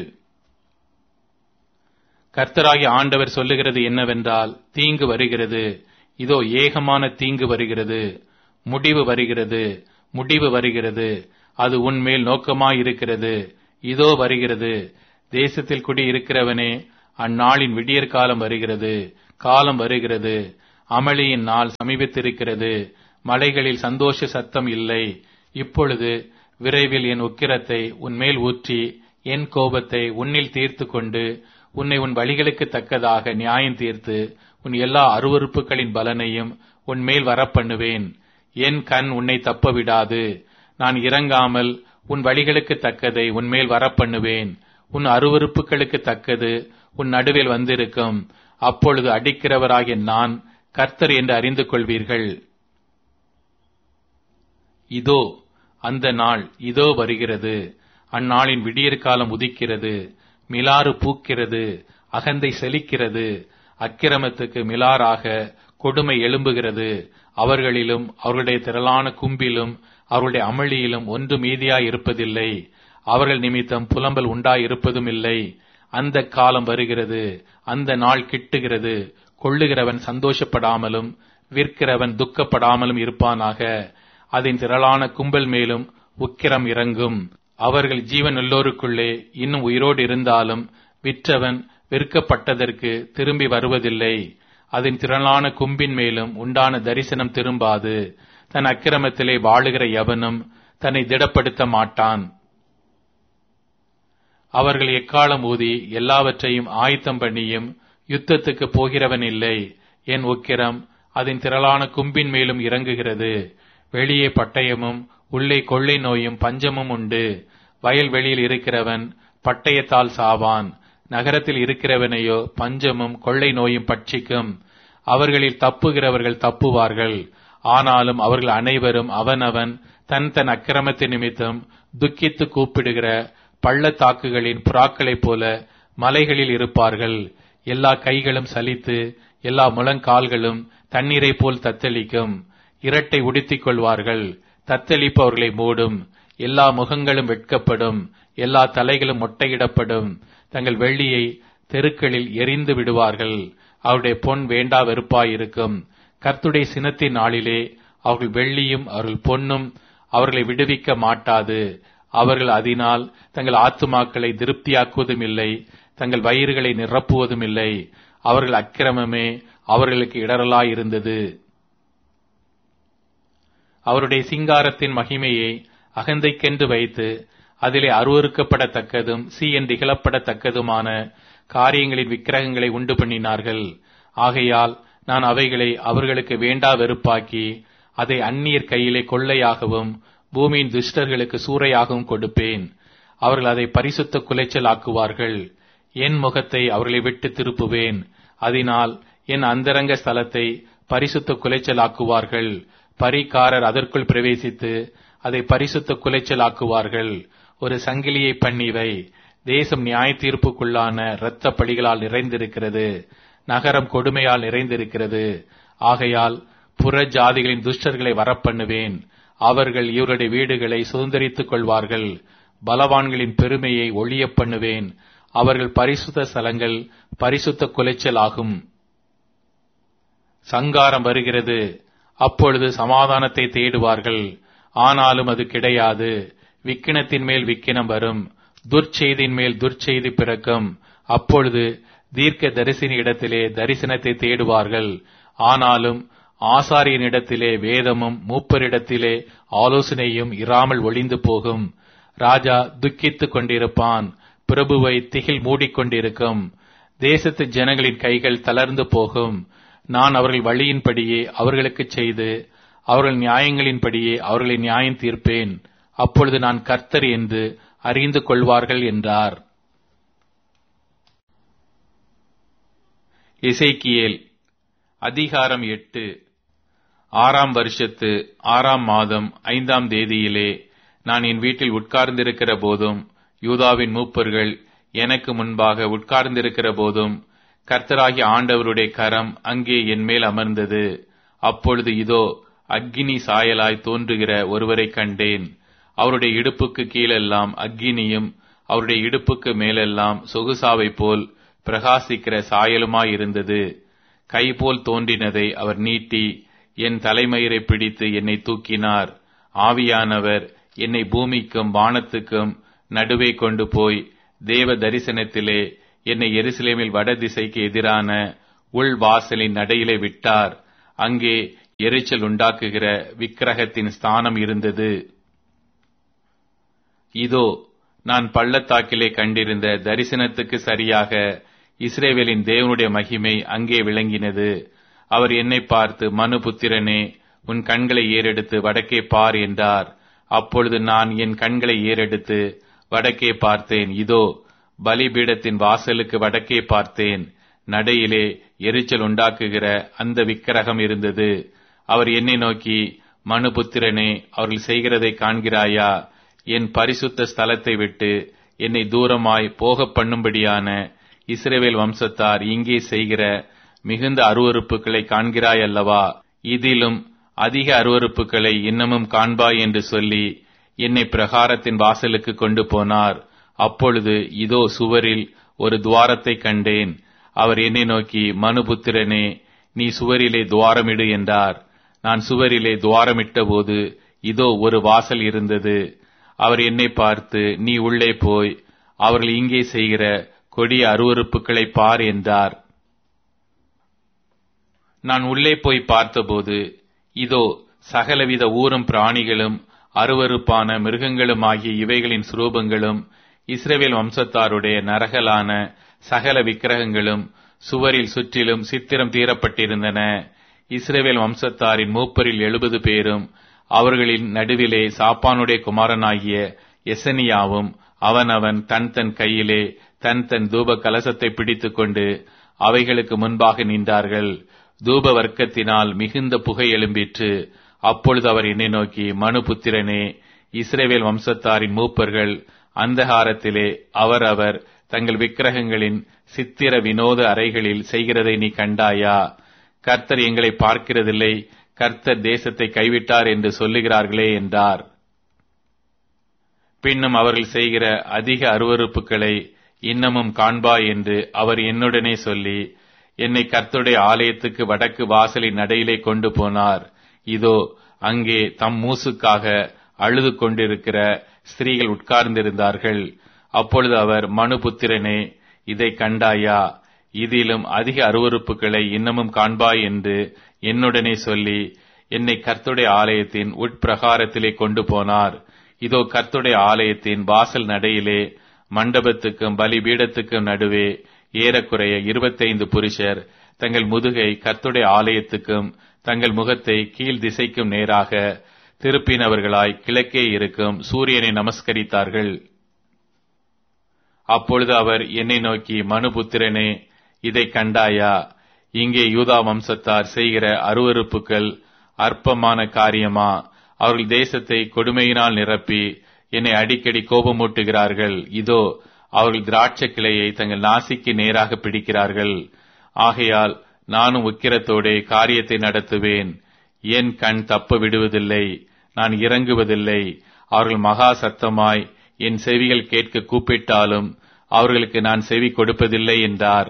கர்த்தராகிய ஆண்டவர் சொல்லுகிறது என்னவென்றால் தீங்கு வருகிறது இதோ ஏகமான தீங்கு வருகிறது முடிவு வருகிறது முடிவு வருகிறது அது உன்மேல் நோக்கமாயிருக்கிறது இதோ வருகிறது தேசத்தில் குடி இருக்கிறவனே அந்நாளின் விடியற் காலம் வருகிறது காலம் வருகிறது அமளியின் நாள் சமீபித்திருக்கிறது மலைகளில் சந்தோஷ சத்தம் இல்லை இப்பொழுது விரைவில் என் உக்கிரத்தை உன்மேல் ஊற்றி என் கோபத்தை உன்னில் தீர்த்து கொண்டு உன்னை உன் வழிகளுக்கு தக்கதாக நியாயம் தீர்த்து உன் எல்லா அருவறுப்புகளின் பலனையும் உன்மேல் வரப்பண்ணுவேன் என் கண் உன்னை தப்ப விடாது நான் இறங்காமல் உன் வழிகளுக்கு தக்கதை உன்மேல் வரப்பண்ணுவேன் உன் அருவறுப்புகளுக்கு தக்கது உன் நடுவில் வந்திருக்கும் அப்பொழுது அடிக்கிறவராகிய நான் கர்த்தர் என்று அறிந்து கொள்வீர்கள் இதோ அந்த நாள் இதோ வருகிறது அந்நாளின் விடியற் காலம் உதிக்கிறது மிலாறு பூக்கிறது அகந்தை செழிக்கிறது அக்கிரமத்துக்கு மிலாறாக கொடுமை எழும்புகிறது அவர்களிலும் அவர்களுடைய திரளான கும்பிலும் அவர்களுடைய அமளியிலும் ஒன்று மீதியாய் இருப்பதில்லை அவர்கள் நிமித்தம் புலம்பல் உண்டாய் இருப்பதும் இல்லை அந்த காலம் வருகிறது அந்த நாள் கிட்டுகிறது கொள்ளுகிறவன் சந்தோஷப்படாமலும் விற்கிறவன் துக்கப்படாமலும் இருப்பானாக அதன் திரளான கும்பல் மேலும் உக்கிரம் இறங்கும் அவர்கள் ஜீவன் எல்லோருக்குள்ளே இன்னும் உயிரோடு இருந்தாலும் விற்றவன் விற்கப்பட்டதற்கு திரும்பி வருவதில்லை அதன் திரளான கும்பின் மேலும் உண்டான தரிசனம் திரும்பாது தன் அக்கிரமத்திலே வாழுகிற எவனும் தன்னை திடப்படுத்த மாட்டான் அவர்கள் எக்காலம் ஊதி எல்லாவற்றையும் ஆயத்தம் பண்ணியும் யுத்தத்துக்கு போகிறவன் இல்லை என் உக்கிரம் அதன் திரளான கும்பின் மேலும் இறங்குகிறது வெளியே பட்டயமும் உள்ளே கொள்ளை நோயும் பஞ்சமும் உண்டு வயல்வெளியில் இருக்கிறவன் பட்டயத்தால் சாவான் நகரத்தில் இருக்கிறவனையோ பஞ்சமும் கொள்ளை நோயும் பட்சிக்கும் அவர்களில் தப்புகிறவர்கள் தப்புவார்கள் ஆனாலும் அவர்கள் அனைவரும் அவனவன் தன் தன் அக்கிரமத்தின் நிமித்தம் துக்கித்து கூப்பிடுகிற பள்ளத்தாக்குகளின் புறாக்களைப் போல மலைகளில் இருப்பார்கள் எல்லா கைகளும் சலித்து எல்லா முழங்கால்களும் தண்ணீரை போல் தத்தளிக்கும் இரட்டை உடுத்திக் கொள்வார்கள் தத்தளிப்பு அவர்களை மூடும் எல்லா முகங்களும் வெட்கப்படும் எல்லா தலைகளும் மொட்டையிடப்படும் தங்கள் வெள்ளியை தெருக்களில் எரிந்து விடுவார்கள் அவருடைய பொன் வேண்டா வெறுப்பாயிருக்கும் கர்த்துடைய சினத்தின் நாளிலே அவர்கள் வெள்ளியும் அவர்கள் பொன்னும் அவர்களை விடுவிக்க மாட்டாது அவர்கள் அதனால் தங்கள் ஆத்துமாக்களை திருப்தியாக்குவதும் இல்லை தங்கள் வயிறுகளை நிரப்புவதும் இல்லை அவர்கள் அக்கிரமமே அவர்களுக்கு இடரலாயிருந்தது அவருடைய சிங்காரத்தின் மகிமையை அகந்தைக்கென்று வைத்து அதிலே அருவறுக்கப்படத்தக்கதும் சீயன் திகழப்படத்தக்கதுமான காரியங்களின் விக்கிரகங்களை உண்டு பண்ணினார்கள் ஆகையால் நான் அவைகளை அவர்களுக்கு வேண்டா வெறுப்பாக்கி அதை அந்நியர் கையிலே கொள்ளையாகவும் பூமியின் துஷ்டர்களுக்கு சூறையாகவும் கொடுப்பேன் அவர்கள் அதை பரிசுத்த குலைச்சல் ஆக்குவார்கள் என் முகத்தை அவர்களை விட்டு திருப்புவேன் அதனால் என் அந்தரங்க ஸ்தலத்தை பரிசுத்த குலைச்சல் ஆக்குவார்கள் பரிகாரர் அதற்குள் பிரவேசித்து அதை பரிசுத்த குலைச்சல் ஆக்குவார்கள் ஒரு சங்கிலியை பண்ணிவை தேசம் நியாய தீர்ப்புக்குள்ளான இரத்த பழிகளால் நிறைந்திருக்கிறது நகரம் கொடுமையால் நிறைந்திருக்கிறது ஆகையால் புற ஜாதிகளின் துஷ்டர்களை வரப்பண்ணுவேன் அவர்கள் இவருடைய வீடுகளை சுதந்திரித்துக் கொள்வார்கள் பலவான்களின் பெருமையை ஒழியப் பண்ணுவேன் அவர்கள் பரிசுத்த ஸ்தலங்கள் பரிசுத்த குலைச்சல் ஆகும் சங்காரம் வருகிறது அப்பொழுது சமாதானத்தை தேடுவார்கள் ஆனாலும் அது கிடையாது விக்கினத்தின் மேல் விக்கினம் வரும் துர்ச்செய்தியின் மேல் துர்ச்செய்தி பிறக்கும் அப்பொழுது தீர்க்க தரிசன இடத்திலே தரிசனத்தை தேடுவார்கள் ஆனாலும் ஆசாரியனிடத்திலே வேதமும் மூப்பரிடத்திலே ஆலோசனையும் இராமல் ஒளிந்து போகும் ராஜா துக்கித்துக் கொண்டிருப்பான் பிரபுவை திகில் மூடிக்கொண்டிருக்கும் தேசத்து ஜனங்களின் கைகள் தளர்ந்து போகும் நான் அவர்கள் வழியின்படியே அவர்களுக்கு செய்து அவர்கள் நியாயங்களின்படியே அவர்களை நியாயம் தீர்ப்பேன் அப்பொழுது நான் கர்த்தர் என்று அறிந்து கொள்வார்கள் என்றார் இசைக்கியேல் அதிகாரம் எட்டு ஆறாம் வருஷத்து ஆறாம் மாதம் ஐந்தாம் தேதியிலே நான் என் வீட்டில் உட்கார்ந்திருக்கிற போதும் யூதாவின் மூப்பர்கள் எனக்கு முன்பாக உட்கார்ந்திருக்கிற போதும் கர்த்தராகிய ஆண்டவருடைய கரம் அங்கே என் மேல் அமர்ந்தது அப்பொழுது இதோ அக்கினி சாயலாய் தோன்றுகிற ஒருவரை கண்டேன் அவருடைய இடுப்புக்கு கீழெல்லாம் அக்கினியும் அவருடைய இடுப்புக்கு மேலெல்லாம் சொகுசாவை போல் பிரகாசிக்கிற சாயலுமாயிருந்தது கை போல் தோன்றினதை அவர் நீட்டி என் தலைமயிரை பிடித்து என்னை தூக்கினார் ஆவியானவர் என்னை பூமிக்கும் வானத்துக்கும் நடுவே கொண்டு போய் தேவ தரிசனத்திலே என்னை எருசலேமில் வடதிசைக்கு எதிரான உள் வாசலின் நடையிலே விட்டார் அங்கே எரிச்சல் உண்டாக்குகிற விக்கிரகத்தின் ஸ்தானம் இருந்தது இதோ நான் பள்ளத்தாக்கிலே கண்டிருந்த தரிசனத்துக்கு சரியாக இஸ்ரேவேலின் தேவனுடைய மகிமை அங்கே விளங்கினது அவர் என்னை பார்த்து மனு புத்திரனே உன் கண்களை ஏறெடுத்து வடக்கே பார் என்றார் அப்பொழுது நான் என் கண்களை ஏறெடுத்து வடக்கே பார்த்தேன் இதோ பலிபீடத்தின் வாசலுக்கு வடக்கே பார்த்தேன் நடையிலே எரிச்சல் உண்டாக்குகிற அந்த விக்கிரகம் இருந்தது அவர் என்னை நோக்கி மனுபுத்திரனே அவர்கள் செய்கிறதை காண்கிறாயா என் பரிசுத்த ஸ்தலத்தை விட்டு என்னை தூரமாய் போக பண்ணும்படியான இஸ்ரேவேல் வம்சத்தார் இங்கே செய்கிற மிகுந்த அருவறுப்புகளை காண்கிறாய் அல்லவா இதிலும் அதிக அருவறுப்புகளை இன்னமும் காண்பாய் என்று சொல்லி என்னை பிரகாரத்தின் வாசலுக்கு கொண்டு போனார் அப்பொழுது இதோ சுவரில் ஒரு துவாரத்தை கண்டேன் அவர் என்னை நோக்கி மனுபுத்திரனே நீ சுவரிலே துவாரமிடு என்றார் நான் சுவரிலே துவாரமிட்ட போது இதோ ஒரு வாசல் இருந்தது அவர் என்னை பார்த்து நீ உள்ளே போய் அவர்கள் இங்கே செய்கிற கொடிய அருவறுப்புகளை பார் என்றார் நான் உள்ளே போய் பார்த்தபோது இதோ சகலவித ஊரும் பிராணிகளும் அருவறுப்பான மிருகங்களும் ஆகிய இவைகளின் சுரூபங்களும் இஸ்ரேவேல் வம்சத்தாருடைய நரகலான சகல விக்கிரகங்களும் சுவரில் சுற்றிலும் சித்திரம் தீரப்பட்டிருந்தன இஸ்ரேவேல் வம்சத்தாரின் மூப்பரில் எழுபது பேரும் அவர்களின் நடுவிலே சாப்பானுடைய குமாரனாகிய எசனியாவும் அவனவன் தன் தன் கையிலே தன் தன் தூப கலசத்தை பிடித்துக் கொண்டு அவைகளுக்கு முன்பாக நின்றார்கள் தூப வர்க்கத்தினால் மிகுந்த புகை எழும்பிற்று அப்பொழுது அவர் என்னை நோக்கி மனு புத்திரனே இஸ்ரேவேல் வம்சத்தாரின் மூப்பர்கள் அந்தகாரத்திலே அவரவர் தங்கள் விக்கிரகங்களின் சித்திர வினோத அறைகளில் செய்கிறதை நீ கண்டாயா கர்த்தர் எங்களை பார்க்கிறதில்லை கர்த்தர் தேசத்தை கைவிட்டார் என்று சொல்லுகிறார்களே என்றார் பின்னும் அவர்கள் செய்கிற அதிக அருவறுப்புகளை இன்னமும் காண்பாய் என்று அவர் என்னுடனே சொல்லி என்னை கர்த்தருடைய ஆலயத்துக்கு வடக்கு வாசலின் நடையிலே கொண்டு போனார் இதோ அங்கே தம் மூசுக்காக அழுது கொண்டிருக்கிற ஸ்திரீகள் உட்கார்ந்திருந்தார்கள் அப்பொழுது அவர் மனுபுத்திரனே இதை கண்டாயா இதிலும் அதிக அருவறுப்புகளை இன்னமும் காண்பாய் என்று என்னுடனே சொல்லி என்னை கர்த்துடைய ஆலயத்தின் உட்பிரகாரத்திலே கொண்டு போனார் இதோ கர்த்துடைய ஆலயத்தின் வாசல் நடையிலே மண்டபத்துக்கும் பலிபீடத்துக்கும் நடுவே ஏறக்குறைய இருபத்தைந்து புருஷர் தங்கள் முதுகை கர்த்துடைய ஆலயத்துக்கும் தங்கள் முகத்தை கீழ் திசைக்கும் நேராக திருப்பினவர்களாய் கிழக்கே இருக்கும் சூரியனை நமஸ்கரித்தார்கள் அப்பொழுது அவர் என்னை நோக்கி மனுபுத்திரனே இதை கண்டாயா இங்கே யூதா வம்சத்தார் செய்கிற அருவறுப்புகள் அற்பமான காரியமா அவர்கள் தேசத்தை கொடுமையினால் நிரப்பி என்னை அடிக்கடி கோபமூட்டுகிறார்கள் இதோ அவர்கள் திராட்சை கிளையை தங்கள் நாசிக்கு நேராக பிடிக்கிறார்கள் ஆகையால் நானும் உக்கிரத்தோடே காரியத்தை நடத்துவேன் என் கண் தப்ப விடுவதில்லை நான் இறங்குவதில்லை அவர்கள் மகா சத்தமாய் என் செவிகள் கேட்க கூப்பிட்டாலும் அவர்களுக்கு நான் செவி கொடுப்பதில்லை என்றார்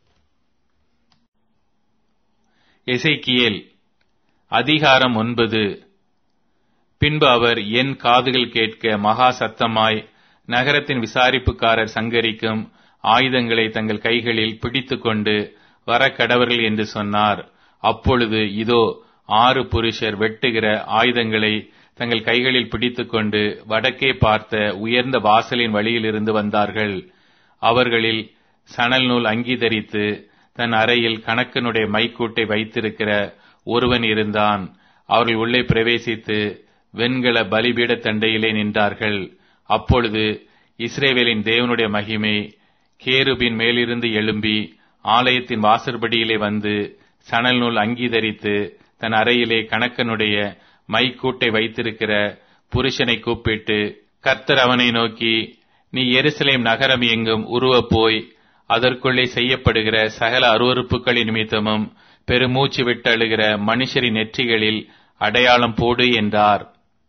எசைக்கியேல் அதிகாரம் ஒன்பது பின்பு அவர் என் காதுகள் கேட்க மகா சத்தமாய் நகரத்தின் விசாரிப்புக்காரர் சங்கரிக்கும் ஆயுதங்களை தங்கள் கைகளில் பிடித்துக்கொண்டு வர கடவர்கள் என்று சொன்னார் அப்பொழுது இதோ ஆறு புருஷர் வெட்டுகிற ஆயுதங்களை தங்கள் கைகளில் பிடித்துக்கொண்டு வடக்கே பார்த்த உயர்ந்த வாசலின் வழியிலிருந்து வந்தார்கள் அவர்களில் சணல் நூல் அங்கீதரித்து தன் அறையில் கணக்கனுடைய மைக்கூட்டை வைத்திருக்கிற ஒருவன் இருந்தான் அவர்கள் உள்ளே பிரவேசித்து வெண்கல பலிபீட தண்டையிலே நின்றார்கள் அப்பொழுது இஸ்ரேவேலின் தேவனுடைய மகிமை கேருபின் மேலிருந்து எழும்பி ஆலயத்தின் வாசற்படியிலே வந்து சணல் நூல் அங்கீதரித்து தன் அறையிலே கணக்கனுடைய மைக்கூட்டை வைத்திருக்கிற புருஷனை கூப்பிட்டு கர்த்தர் அவனை நோக்கி நீ எருசலேம் நகரம் எங்கும் உருவப் போய் அதற்குள்ளே செய்யப்படுகிற சகல அருவறுப்புகளின் நிமித்தமும் பெருமூச்சு விட்டழுகிற மனுஷரின் நெற்றிகளில் அடையாளம் போடு என்றார்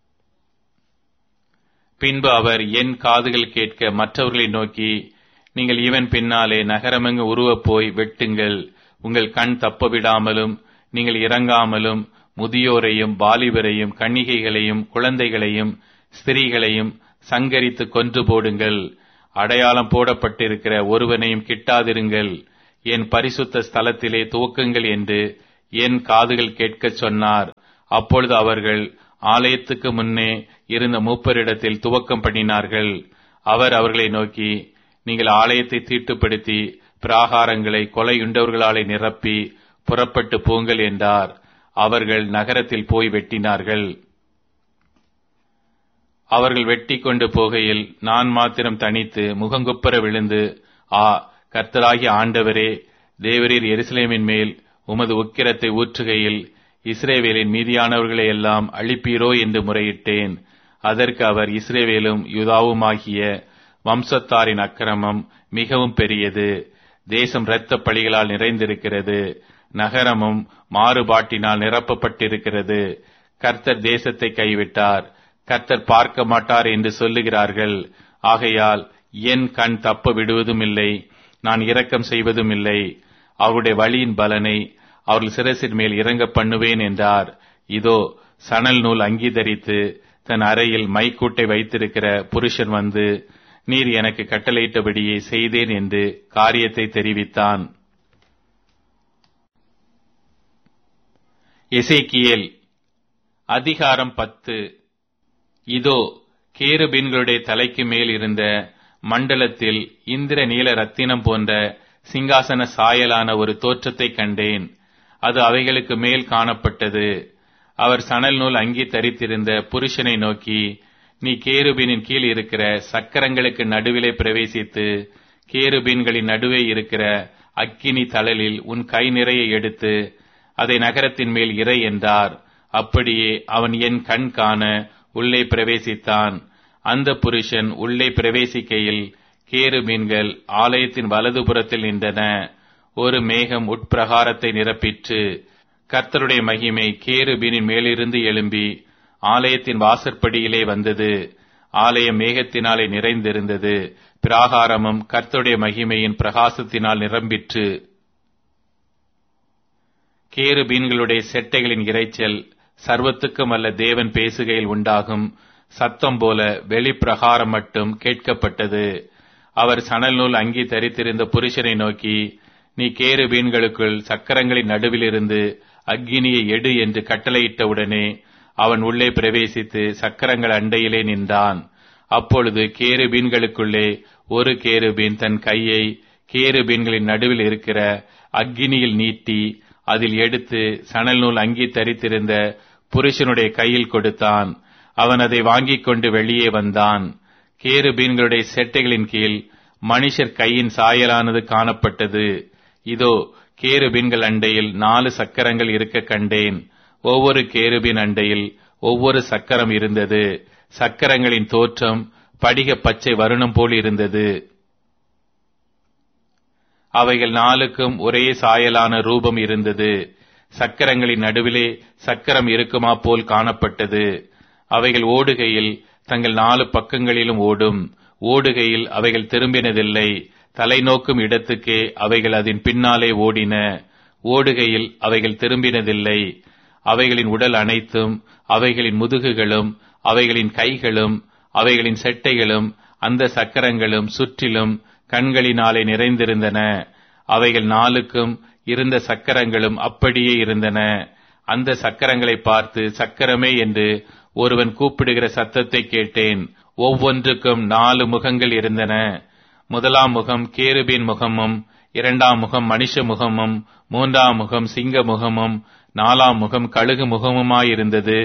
பின்பு அவர் என் காதுகள் கேட்க மற்றவர்களை நோக்கி நீங்கள் இவன் பின்னாலே நகரமெங்கு உருவப் போய் வெட்டுங்கள் உங்கள் கண் தப்ப விடாமலும் நீங்கள் இறங்காமலும் முதியோரையும் வாலிபரையும் கன்னிகைகளையும் குழந்தைகளையும் ஸ்திரீகளையும் சங்கரித்து கொன்று போடுங்கள் அடையாளம் போடப்பட்டிருக்கிற ஒருவனையும் கிட்டாதிருங்கள் என் பரிசுத்த ஸ்தலத்திலே துவக்குங்கள் என்று என் காதுகள் கேட்கச் சொன்னார் அப்பொழுது அவர்கள் ஆலயத்துக்கு முன்னே இருந்த மூப்பரிடத்தில் துவக்கம் பண்ணினார்கள் அவர் அவர்களை நோக்கி நீங்கள் ஆலயத்தை தீட்டுப்படுத்தி பிராகாரங்களை கொலையுண்டவர்களாலே நிரப்பி புறப்பட்டு போங்கள் என்றார் அவர்கள் நகரத்தில் போய் வெட்டினார்கள் அவர்கள் வெட்டி கொண்டு போகையில் நான் மாத்திரம் தனித்து முகங்குப்புற விழுந்து ஆ கர்த்தராகிய ஆண்டவரே தேவரீர் எருசலேமின் மேல் உமது உக்கிரத்தை ஊற்றுகையில் இஸ்ரேவேலின் மீதியானவர்களை எல்லாம் அழிப்பீரோ என்று முறையிட்டேன் அதற்கு அவர் இஸ்ரேவேலும் யுதாவுமாகிய வம்சத்தாரின் அக்கிரமம் மிகவும் பெரியது தேசம் இரத்த பழிகளால் நிறைந்திருக்கிறது நகரமும் மாறுபாட்டினால் நிரப்பப்பட்டிருக்கிறது கர்த்தர் தேசத்தை கைவிட்டார் கர்த்தர் பார்க்க மாட்டார் என்று சொல்லுகிறார்கள் ஆகையால் என் கண் தப்ப விடுவதும் இல்லை நான் இரக்கம் செய்வதும் இல்லை அவருடைய வழியின் பலனை அவர்கள் சிரசின் மேல் இறங்க பண்ணுவேன் என்றார் இதோ சணல் நூல் அங்கீகரித்து தன் அறையில் மைக்கூட்டை வைத்திருக்கிற புருஷன் வந்து நீர் எனக்கு கட்டளையிட்டபடியே செய்தேன் என்று காரியத்தை தெரிவித்தான் எசேக்கியேல் அதிகாரம் பத்து இதோ கேருபீன்களுடைய தலைக்கு மேல் இருந்த மண்டலத்தில் இந்திர நீல ரத்தினம் போன்ற சிங்காசன சாயலான ஒரு தோற்றத்தை கண்டேன் அது அவைகளுக்கு மேல் காணப்பட்டது அவர் சணல் நூல் அங்கி தரித்திருந்த புருஷனை நோக்கி நீ கேருபீனின் கீழ் இருக்கிற சக்கரங்களுக்கு நடுவிலே பிரவேசித்து கேருபீன்களின் நடுவே இருக்கிற அக்கினி தழலில் உன் கை நிறைய எடுத்து அதை நகரத்தின் மேல் இறை என்றார் அப்படியே அவன் என் கண் காண உள்ளே பிரவேசித்தான் அந்த புருஷன் உள்ளே பிரவேசிக்கையில் கேரு மீன்கள் ஆலயத்தின் வலதுபுறத்தில் நின்றன ஒரு மேகம் உட்பிரகாரத்தை நிரப்பிற்று கர்த்தருடைய மகிமை கேருபீனின் மேலிருந்து எழும்பி ஆலயத்தின் வாசற்படியிலே வந்தது ஆலயம் மேகத்தினாலே நிறைந்திருந்தது பிராகாரமும் கர்த்தருடைய மகிமையின் பிரகாசத்தினால் நிரம்பிற்று கேருபீன்களுடைய செட்டைகளின் இரைச்சல் சர்வத்துக்கும் அல்ல தேவன் பேசுகையில் உண்டாகும் சத்தம் போல வெளிப்பிரகாரம் மட்டும் கேட்கப்பட்டது அவர் சணல் நூல் அங்கி தரித்திருந்த புருஷனை நோக்கி நீ கேரு பீன்களுக்குள் சக்கரங்களின் நடுவிலிருந்து அக்கினியை எடு என்று கட்டளையிட்டவுடனே அவன் உள்ளே பிரவேசித்து சக்கரங்கள் அண்டையிலே நின்றான் அப்பொழுது கேரு பீன்களுக்குள்ளே ஒரு கேருபீன் தன் கையை கேரு பீன்களின் நடுவில் இருக்கிற அக்கினியில் நீட்டி அதில் எடுத்து சணல் நூல் அங்கி தரித்திருந்த புருஷனுடைய கையில் கொடுத்தான் அவன் அதை வாங்கிக் கொண்டு வெளியே வந்தான் கேரு பீன்களுடைய செட்டைகளின் கீழ் மனுஷர் கையின் சாயலானது காணப்பட்டது இதோ கேருபீன்கள் அண்டையில் நாலு சக்கரங்கள் இருக்க கண்டேன் ஒவ்வொரு கேருபின் அண்டையில் ஒவ்வொரு சக்கரம் இருந்தது சக்கரங்களின் தோற்றம் படிக பச்சை வருணம் போல் இருந்தது அவைகள் நாளுக்கும் ஒரே சாயலான ரூபம் இருந்தது சக்கரங்களின் நடுவிலே சக்கரம் இருக்குமா போல் காணப்பட்டது அவைகள் ஓடுகையில் தங்கள் நாலு பக்கங்களிலும் ஓடும் ஓடுகையில் அவைகள் திரும்பினதில்லை தலை நோக்கும் இடத்துக்கே அவைகள் அதன் பின்னாலே ஓடின ஓடுகையில் அவைகள் திரும்பினதில்லை அவைகளின் உடல் அனைத்தும் அவைகளின் முதுகுகளும் அவைகளின் கைகளும் அவைகளின் செட்டைகளும் அந்த சக்கரங்களும் சுற்றிலும் கண்களினாலே நிறைந்திருந்தன அவைகள் நாளுக்கும் இருந்த சக்கரங்களும் அப்படியே இருந்தன அந்த சக்கரங்களை பார்த்து சக்கரமே என்று ஒருவன் கூப்பிடுகிற சத்தத்தை கேட்டேன் ஒவ்வொன்றுக்கும் நாலு முகங்கள் இருந்தன முதலாம் முகம் கேருபின் முகமும் இரண்டாம் முகம் மனுஷ முகமும் மூன்றாம் முகம் சிங்க முகமும் நாலாம் முகம் கழுகு முகமுமாயிருந்தது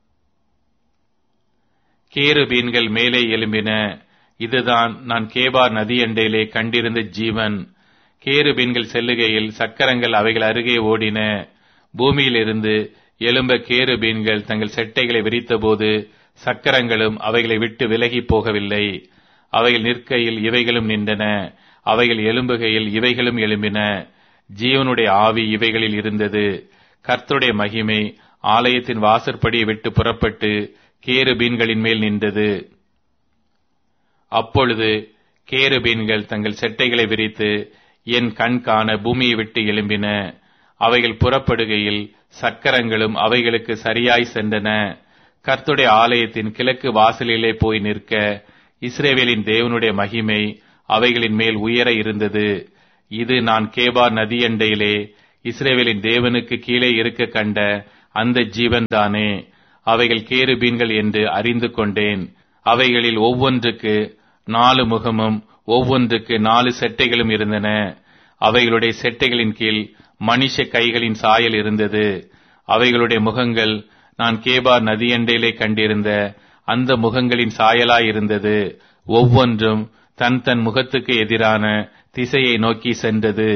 கேருபீன்கள் மேலே எழும்பின இதுதான் நான் கேபார் நதியண்டையிலே கண்டிருந்த ஜீவன் கேருபீன்கள் செல்லுகையில் சக்கரங்கள் அவைகள் அருகே ஓடின பூமியிலிருந்து எழும்ப கேருபீன்கள் தங்கள் செட்டைகளை விரித்தபோது சக்கரங்களும் அவைகளை விட்டு விலகி போகவில்லை அவைகள் நிற்கையில் இவைகளும் நின்றன அவைகள் எழும்புகையில் இவைகளும் எழும்பின ஜீவனுடைய ஆவி இவைகளில் இருந்தது கர்த்தருடைய மகிமை ஆலயத்தின் வாசற்படியை விட்டு புறப்பட்டு கேருபீன்களின் மேல் நின்றது அப்பொழுது கேருபீன்கள் தங்கள் செட்டைகளை விரித்து என் கண் காண பூமியை விட்டு எழும்பின அவைகள் புறப்படுகையில் சக்கரங்களும் அவைகளுக்கு சரியாய் சென்றன கர்த்துடைய ஆலயத்தின் கிழக்கு வாசலிலே போய் நிற்க இஸ்ரேவேலின் தேவனுடைய மகிமை அவைகளின் மேல் உயர இருந்தது இது நான் கேபார் நதியண்டையிலே இஸ்ரேவேலின் தேவனுக்கு கீழே இருக்க கண்ட அந்த ஜீவன்தானே அவைகள் கேருபீன்கள் என்று அறிந்து கொண்டேன் அவைகளில் ஒவ்வொன்றுக்கு நாலு முகமும் ஒவ்வொன்றுக்கு நாலு செட்டைகளும் இருந்தன அவைகளுடைய செட்டைகளின் கீழ் மனுஷ கைகளின் சாயல் இருந்தது அவைகளுடைய முகங்கள் நான் கேபார் நதியண்டையிலே கண்டிருந்த அந்த முகங்களின் சாயலாயிருந்தது ஒவ்வொன்றும் தன் தன் முகத்துக்கு எதிரான திசையை நோக்கி சென்றது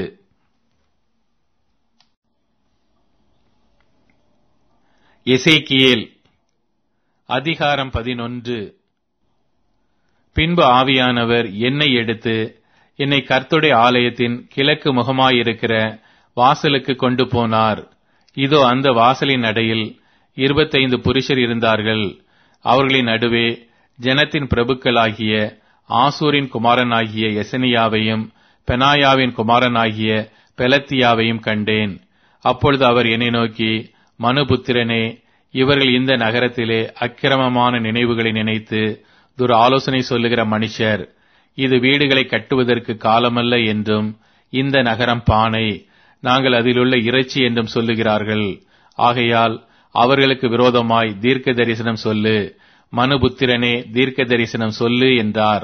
எசேக்கியேல் அதிகாரம் பதினொன்று பின்பு ஆவியானவர் என்னை எடுத்து என்னை கர்த்துடைய ஆலயத்தின் கிழக்கு முகமாயிருக்கிற வாசலுக்கு கொண்டு போனார் இதோ அந்த வாசலின் நடையில் இருபத்தைந்து புருஷர் இருந்தார்கள் அவர்களின் நடுவே ஜனத்தின் பிரபுக்களாகிய ஆசூரின் குமாரனாகிய எசனியாவையும் பெனாயாவின் குமாரனாகிய பெலத்தியாவையும் கண்டேன் அப்பொழுது அவர் என்னை நோக்கி மனுபுத்திரனே இவர்கள் இந்த நகரத்திலே அக்கிரமமான நினைவுகளை நினைத்து துர் ஆலோசனை சொல்லுகிற மனுஷர் இது வீடுகளை கட்டுவதற்கு காலமல்ல என்றும் இந்த நகரம் பானை நாங்கள் அதிலுள்ள இறைச்சி என்றும் சொல்லுகிறார்கள் ஆகையால் அவர்களுக்கு விரோதமாய் தீர்க்க தரிசனம் சொல்லு மனுபுத்திரனே தீர்க்க தரிசனம் சொல்லு என்றார்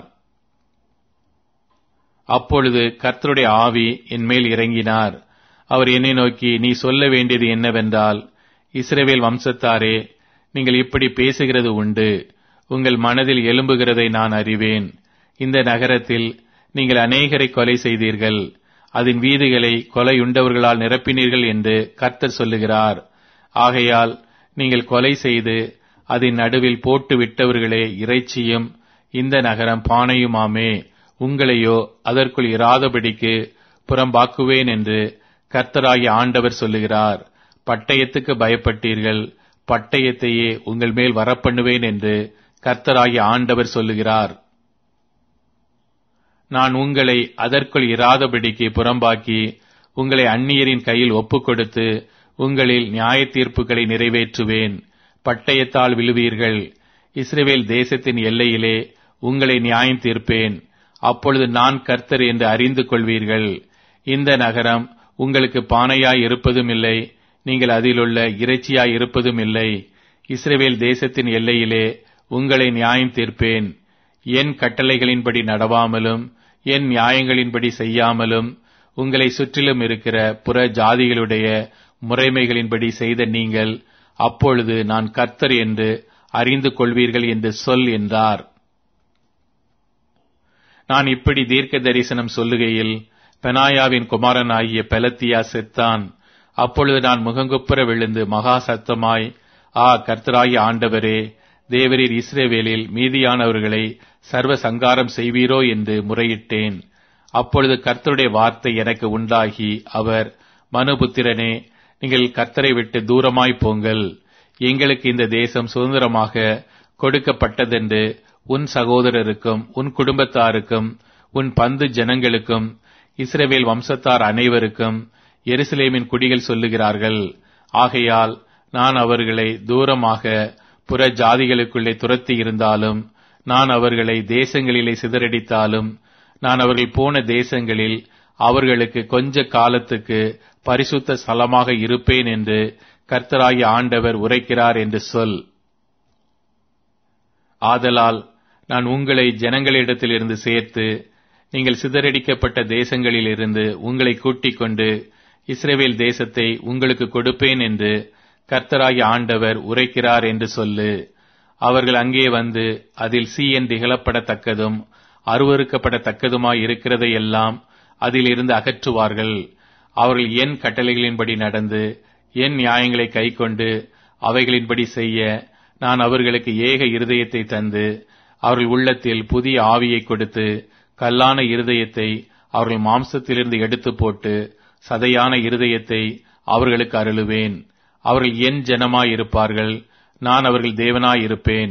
அப்பொழுது கர்த்தருடைய ஆவி என் மேல் இறங்கினார் அவர் என்னை நோக்கி நீ சொல்ல வேண்டியது என்னவென்றால் இஸ்ரேவேல் வம்சத்தாரே நீங்கள் இப்படி பேசுகிறது உண்டு உங்கள் மனதில் எழும்புகிறதை நான் அறிவேன் இந்த நகரத்தில் நீங்கள் அநேகரை கொலை செய்தீர்கள் அதன் வீதிகளை கொலையுண்டவர்களால் நிரப்பினீர்கள் என்று கர்த்தர் சொல்லுகிறார் ஆகையால் நீங்கள் கொலை செய்து அதன் நடுவில் போட்டு விட்டவர்களே இறைச்சியும் இந்த நகரம் பானையுமாமே உங்களையோ அதற்குள் இராதபடிக்கு புறம்பாக்குவேன் என்று கர்த்தராகிய ஆண்டவர் சொல்லுகிறார் பட்டயத்துக்கு பயப்பட்டீர்கள் பட்டயத்தையே உங்கள் மேல் வரப்பண்ணுவேன் என்று கர்த்தராகிய ஆண்டவர் சொல்லுகிறார் நான் உங்களை அதற்குள் இராதபடிக்கு புறம்பாக்கி உங்களை அந்நியரின் கையில் ஒப்புக் கொடுத்து உங்களில் நியாய தீர்ப்புகளை நிறைவேற்றுவேன் பட்டயத்தால் விழுவீர்கள் இஸ்ரேவேல் தேசத்தின் எல்லையிலே உங்களை நியாயம் தீர்ப்பேன் அப்பொழுது நான் கர்த்தர் என்று அறிந்து கொள்வீர்கள் இந்த நகரம் உங்களுக்கு பானையாய் இருப்பதும் இல்லை நீங்கள் அதிலுள்ள இறைச்சியாய் இருப்பதும் இல்லை இஸ்ரேவேல் தேசத்தின் எல்லையிலே உங்களை நியாயம் தீர்ப்பேன் என் கட்டளைகளின்படி நடவாமலும் என் நியாயங்களின்படி செய்யாமலும் உங்களை சுற்றிலும் இருக்கிற புற ஜாதிகளுடைய முறைமைகளின்படி செய்த நீங்கள் அப்பொழுது நான் கர்த்தர் என்று அறிந்து கொள்வீர்கள் என்று சொல் என்றார் நான் இப்படி தீர்க்க தரிசனம் சொல்லுகையில் பெனாயாவின் குமாரனாகிய பெலத்தியா செத்தான் அப்பொழுது நான் முகங்குப்புற விழுந்து மகா சத்தமாய் ஆ கர்த்தராகிய ஆண்டவரே தேவரீர் இஸ்ரேவேலில் மீதியானவர்களை சர்வ சங்காரம் செய்வீரோ என்று முறையிட்டேன் அப்பொழுது கர்த்தருடைய வார்த்தை எனக்கு உண்டாகி அவர் மனுபுத்திரனே நீங்கள் கர்த்தரை விட்டு தூரமாய் போங்கள் எங்களுக்கு இந்த தேசம் சுதந்திரமாக கொடுக்கப்பட்டதென்று உன் சகோதரருக்கும் உன் குடும்பத்தாருக்கும் உன் பந்து ஜனங்களுக்கும் இஸ்ரேவேல் வம்சத்தார் அனைவருக்கும் எருசலேமின் குடிகள் சொல்லுகிறார்கள் ஆகையால் நான் அவர்களை தூரமாக புற ஜாதிகளுக்குள்ளே துரத்தி இருந்தாலும் நான் அவர்களை தேசங்களிலே சிதறடித்தாலும் நான் அவர்கள் போன தேசங்களில் அவர்களுக்கு கொஞ்ச காலத்துக்கு பரிசுத்த ஸ்தலமாக இருப்பேன் என்று கர்த்தராகிய ஆண்டவர் உரைக்கிறார் என்று சொல் ஆதலால் நான் உங்களை ஜனங்களிடத்திலிருந்து சேர்த்து நீங்கள் சிதறடிக்கப்பட்ட தேசங்களிலிருந்து உங்களை கூட்டிக் கொண்டு இஸ்ரேவேல் தேசத்தை உங்களுக்கு கொடுப்பேன் என்று கர்த்தராகிய ஆண்டவர் உரைக்கிறார் என்று சொல்லு அவர்கள் அங்கே வந்து அதில் சீயன் திகழப்படத்தக்கதும் அருவறுக்கப்படத்தக்கதுமாய் இருக்கிறதை எல்லாம் அதிலிருந்து அகற்றுவார்கள் அவர்கள் என் கட்டளைகளின்படி நடந்து என் நியாயங்களை கைக்கொண்டு அவைகளின்படி செய்ய நான் அவர்களுக்கு ஏக இருதயத்தை தந்து அவர்கள் உள்ளத்தில் புதிய ஆவியை கொடுத்து கல்லான இருதயத்தை அவர்கள் மாம்சத்திலிருந்து எடுத்து போட்டு சதையான இருதயத்தை அவர்களுக்கு அருளுவேன் அவர்கள் என் ஜனமாயிருப்பார்கள் நான் அவர்கள் தேவனாயிருப்பேன்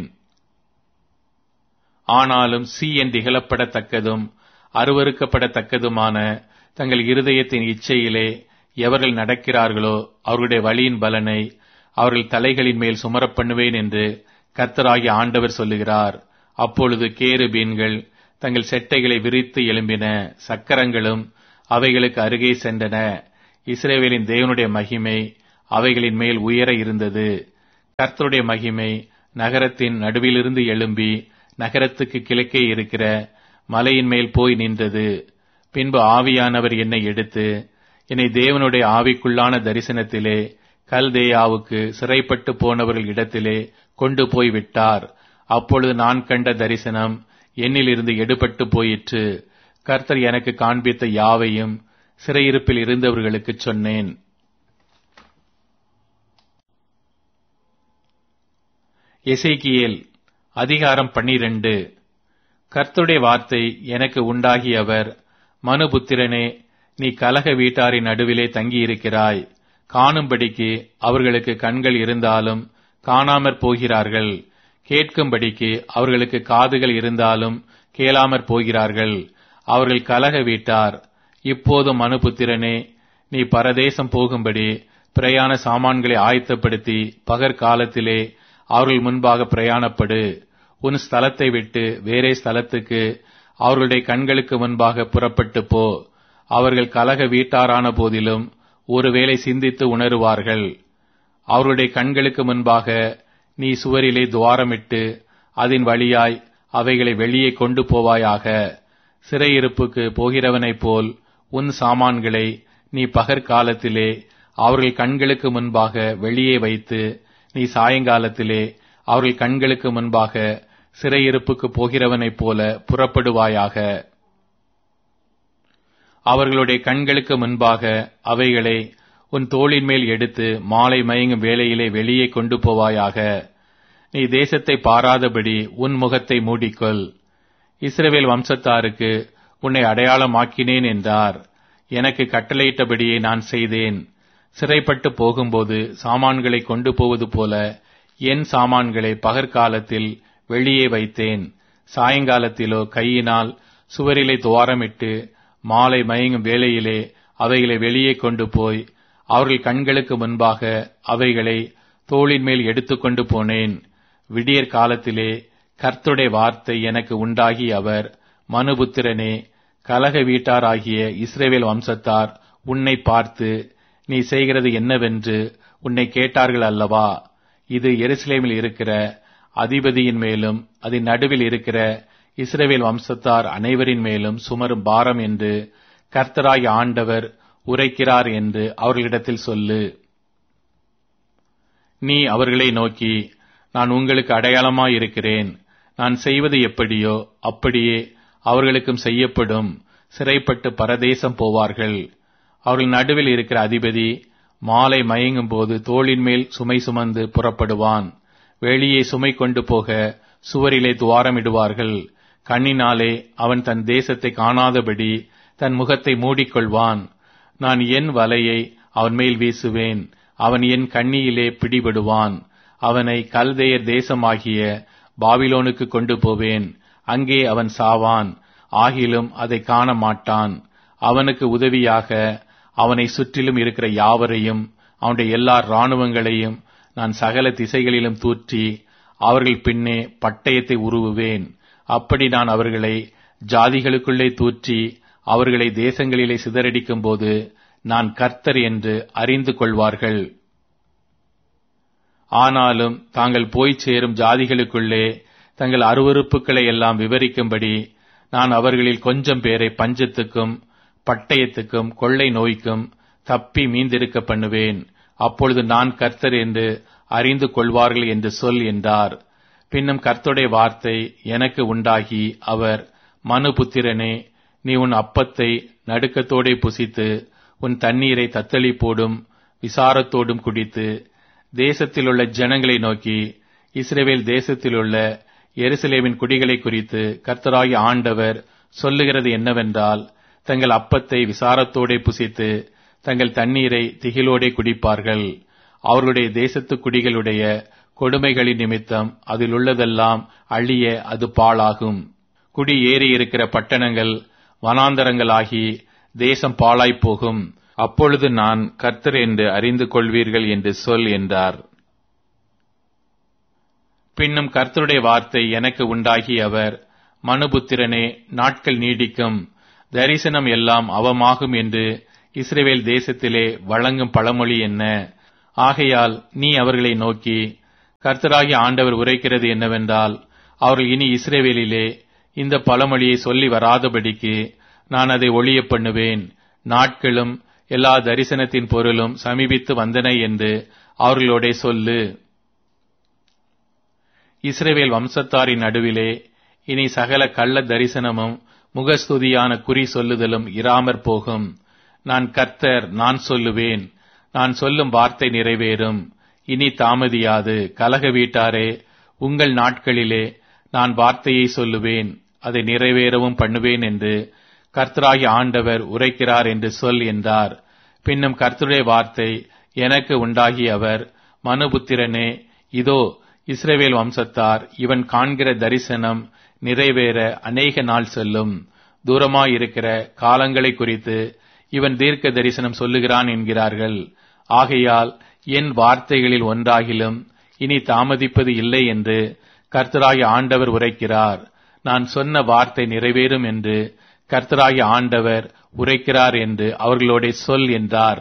ஆனாலும் சீ என் திகழப்படத்தக்கதும் அருவறுக்கப்படத்தக்கதுமான தங்கள் இருதயத்தின் இச்சையிலே எவர்கள் நடக்கிறார்களோ அவர்களுடைய வழியின் பலனை அவர்கள் தலைகளின் மேல் சுமரப் பண்ணுவேன் என்று கர்த்தராகிய ஆண்டவர் சொல்லுகிறார் அப்பொழுது கேருபீன்கள் தங்கள் செட்டைகளை விரித்து எழும்பின சக்கரங்களும் அவைகளுக்கு அருகே சென்றன இஸ்ரேவேலின் தேவனுடைய மகிமை அவைகளின் மேல் உயர இருந்தது கர்த்தருடைய மகிமை நகரத்தின் நடுவிலிருந்து எழும்பி நகரத்துக்கு கிழக்கே இருக்கிற மலையின் மேல் போய் நின்றது பின்பு ஆவியானவர் என்னை எடுத்து என்னை தேவனுடைய ஆவிக்குள்ளான தரிசனத்திலே கல்தேயாவுக்கு சிறைப்பட்டு போனவர்கள் இடத்திலே கொண்டு போய் விட்டார் அப்பொழுது நான் கண்ட தரிசனம் என்னிலிருந்து எடுபட்டு போயிற்று கர்த்தர் எனக்கு காண்பித்த யாவையும் சிறையிருப்பில் இருந்தவர்களுக்கு சொன்னேன் எசேக்கியேல் அதிகாரம் பன்னிரண்டு கர்த்தருடைய வார்த்தை எனக்கு உண்டாகியவர் மனுபுத்திரனே நீ கலக வீட்டாரின் நடுவிலே தங்கியிருக்கிறாய் காணும்படிக்கு அவர்களுக்கு கண்கள் இருந்தாலும் காணாமற் போகிறார்கள் கேட்கும்படிக்கு அவர்களுக்கு காதுகள் இருந்தாலும் கேளாமற் போகிறார்கள் அவர்கள் கலக வீட்டார் இப்போது மனுபுத்திரனே நீ பரதேசம் போகும்படி பிரயாண சாமான்களை ஆயத்தப்படுத்தி பகற்காலத்திலே அவர்கள் முன்பாக பிரயாணப்படு உன் ஸ்தலத்தை விட்டு வேறே ஸ்தலத்துக்கு அவர்களுடைய கண்களுக்கு முன்பாக புறப்பட்டு போ அவர்கள் கலக வீட்டாரான போதிலும் ஒருவேளை சிந்தித்து உணருவார்கள் அவருடைய கண்களுக்கு முன்பாக நீ சுவரிலே துவாரமிட்டு அதன் வழியாய் அவைகளை வெளியே கொண்டு போவாயாக சிறையிருப்புக்கு போகிறவனைப் போல் உன் சாமான்களை நீ பகற்காலத்திலே அவர்கள் கண்களுக்கு முன்பாக வெளியே வைத்து நீ சாயங்காலத்திலே அவர்கள் கண்களுக்கு முன்பாக சிறையிருப்புக்கு போகிறவனைப் போல புறப்படுவாயாக அவர்களுடைய கண்களுக்கு முன்பாக அவைகளை உன் தோளின் மேல் எடுத்து மாலை மயங்கும் வேளையிலே வெளியே கொண்டு போவாயாக நீ தேசத்தை பாராதபடி உன் முகத்தை மூடிக்கொள் இஸ்ரவேல் வம்சத்தாருக்கு உன்னை அடையாளமாக்கினேன் என்றார் எனக்கு கட்டளையிட்டபடியே நான் செய்தேன் சிறைப்பட்டு போகும்போது சாமான்களை கொண்டு போவது போல என் சாமான்களை பகற்காலத்தில் வெளியே வைத்தேன் சாயங்காலத்திலோ கையினால் சுவரிலே துவாரமிட்டு மாலை மயங்கும் வேளையிலே அவைகளை வெளியே கொண்டு போய் அவர்கள் கண்களுக்கு முன்பாக அவைகளை தோளின் மேல் எடுத்துக்கொண்டு போனேன் விடியற் காலத்திலே கர்த்தருடைய வார்த்தை எனக்கு உண்டாகி அவர் மனுபுத்திரனே கலக வீட்டாராகிய இஸ்ரேவேல் வம்சத்தார் உன்னை பார்த்து நீ செய்கிறது என்னவென்று உன்னை கேட்டார்கள் அல்லவா இது எருசலேமில் இருக்கிற அதிபதியின் மேலும் அதன் நடுவில் இருக்கிற இஸ்ரேவேல் வம்சத்தார் அனைவரின் மேலும் சுமரும் பாரம் என்று கர்த்தராய் ஆண்டவர் உரைக்கிறார் என்று அவர்களிடத்தில் சொல்லு நீ அவர்களை நோக்கி நான் உங்களுக்கு அடையாளமாய் இருக்கிறேன் நான் செய்வது எப்படியோ அப்படியே அவர்களுக்கும் செய்யப்படும் சிறைப்பட்டு பரதேசம் போவார்கள் அவர்கள் நடுவில் இருக்கிற அதிபதி மாலை மயங்கும் போது தோளின் மேல் சுமை சுமந்து புறப்படுவான் வெளியே சுமை கொண்டு போக சுவரிலே துவாரமிடுவார்கள் கண்ணினாலே அவன் தன் தேசத்தை காணாதபடி தன் முகத்தை மூடிக்கொள்வான் நான் என் வலையை அவன் மேல் வீசுவேன் அவன் என் கண்ணியிலே பிடிபடுவான் அவனை கல்தேயர் தேசமாகிய பாபிலோனுக்கு கொண்டு போவேன் அங்கே அவன் சாவான் ஆகிலும் அதை காண மாட்டான் அவனுக்கு உதவியாக அவனை சுற்றிலும் இருக்கிற யாவரையும் அவனுடைய எல்லா இராணுவங்களையும் நான் சகல திசைகளிலும் தூற்றி அவர்கள் பின்னே பட்டயத்தை உருவுவேன் அப்படி நான் அவர்களை ஜாதிகளுக்குள்ளே தூற்றி அவர்களை தேசங்களிலே சிதறடிக்கும் போது நான் கர்த்தர் என்று அறிந்து கொள்வார்கள் ஆனாலும் தாங்கள் போய் சேரும் ஜாதிகளுக்குள்ளே தங்கள் அருவறுப்புகளை எல்லாம் விவரிக்கும்படி நான் அவர்களில் கொஞ்சம் பேரை பஞ்சத்துக்கும் பட்டயத்துக்கும் கொள்ளை நோய்க்கும் தப்பி மீந்திருக்க பண்ணுவேன் அப்பொழுது நான் கர்த்தர் என்று அறிந்து கொள்வார்கள் என்று சொல் என்றார் பின்னும் கர்த்தருடைய வார்த்தை எனக்கு உண்டாகி அவர் மனுபுத்திரனே நீ உன் அப்பத்தை நடுக்கத்தோடே புசித்து உன் தண்ணீரை தத்தளிப்போடும் விசாரத்தோடும் குடித்து தேசத்திலுள்ள ஜனங்களை நோக்கி இஸ்ரேவேல் தேசத்திலுள்ள எருசலேமின் குடிகளை குறித்து கர்த்தராகி ஆண்டவர் சொல்லுகிறது என்னவென்றால் தங்கள் அப்பத்தை விசாரத்தோடே புசித்து தங்கள் தண்ணீரை திகிலோடே குடிப்பார்கள் அவர்களுடைய தேசத்து குடிகளுடைய கொடுமைகளின் நிமித்தம் அதில் உள்ளதெல்லாம் அழிய அது பாழாகும் குடி ஏறி இருக்கிற பட்டணங்கள் வனாந்தரங்களாகி தேசம் பாழாய்ப் போகும் அப்பொழுது நான் கர்த்தர் என்று அறிந்து கொள்வீர்கள் என்று சொல் என்றார் பின்னும் கர்த்தருடைய வார்த்தை எனக்கு உண்டாகி அவர் மனுபுத்திரனே நாட்கள் நீடிக்கும் தரிசனம் எல்லாம் அவமாகும் என்று இஸ்ரேவேல் தேசத்திலே வழங்கும் பழமொழி என்ன ஆகையால் நீ அவர்களை நோக்கி கர்த்தராகி ஆண்டவர் உரைக்கிறது என்னவென்றால் அவர்கள் இனி இஸ்ரேவேலிலே இந்த பழமொழியை சொல்லி வராதபடிக்கு நான் அதை ஒளிய பண்ணுவேன் நாட்களும் எல்லா தரிசனத்தின் பொருளும் சமீபித்து வந்தன என்று அவர்களோட சொல்லு இஸ்ரேவேல் வம்சத்தாரின் நடுவிலே இனி சகல கள்ள தரிசனமும் முகஸ்துதியான குறி சொல்லுதலும் இராமற் போகும் நான் கர்த்தர் நான் சொல்லுவேன் நான் சொல்லும் வார்த்தை நிறைவேறும் இனி தாமதியாது கலக வீட்டாரே உங்கள் நாட்களிலே நான் வார்த்தையை சொல்லுவேன் அதை நிறைவேறவும் பண்ணுவேன் என்று கர்த்தராகி ஆண்டவர் உரைக்கிறார் என்று சொல் என்றார் பின்னும் கர்த்தருடைய வார்த்தை எனக்கு உண்டாகி அவர் மனுபுத்திரனே இதோ இஸ்ரேவேல் வம்சத்தார் இவன் காண்கிற தரிசனம் நிறைவேற அநேக நாள் செல்லும் தூரமாயிருக்கிற காலங்களை குறித்து இவன் தீர்க்க தரிசனம் சொல்லுகிறான் என்கிறார்கள் ஆகையால் என் வார்த்தைகளில் ஒன்றாகிலும் இனி தாமதிப்பது இல்லை என்று கர்த்தராகி ஆண்டவர் உரைக்கிறார் நான் சொன்ன வார்த்தை நிறைவேறும் என்று கர்த்தராகி ஆண்டவர் உரைக்கிறார் என்று அவர்களோட சொல் என்றார்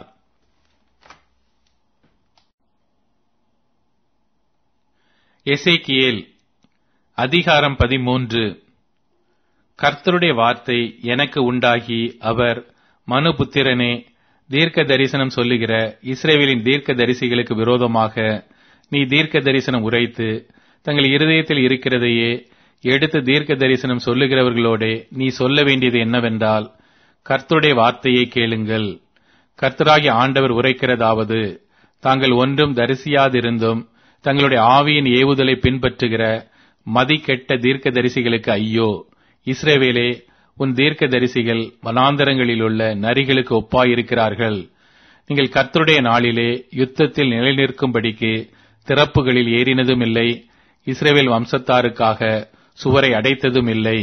எசேக்கியேல் அதிகாரம் பதிமூன்று கர்த்தருடைய வார்த்தை எனக்கு உண்டாகி அவர் மனுபுத்திரனே தீர்க்க தரிசனம் சொல்லுகிற இஸ்ரேவேலின் தீர்க்க தரிசிகளுக்கு விரோதமாக நீ தீர்க்க தரிசனம் உரைத்து தங்கள் இருதயத்தில் இருக்கிறதையே எடுத்து தீர்க்க தரிசனம் சொல்லுகிறவர்களோடே நீ சொல்ல வேண்டியது என்னவென்றால் கர்த்தருடைய வார்த்தையை கேளுங்கள் கர்த்தராகி ஆண்டவர் உரைக்கிறதாவது தாங்கள் ஒன்றும் தரிசியாதிருந்தும் தங்களுடைய ஆவியின் ஏவுதலை பின்பற்றுகிற மதிக்கெட்ட தீர்க்க தரிசிகளுக்கு ஐயோ இஸ்ரேவேலே உன் தீர்க்க தரிசிகள் வனாந்தரங்களிலுள்ள நரிகளுக்கு ஒப்பாயிருக்கிறார்கள் நீங்கள் கர்த்தருடைய நாளிலே யுத்தத்தில் நிலைநிற்கும்படிக்கு திறப்புகளில் ஏறினதும் இல்லை இஸ்ரேவேல் வம்சத்தாருக்காக சுவரை அடைத்ததும் இல்லை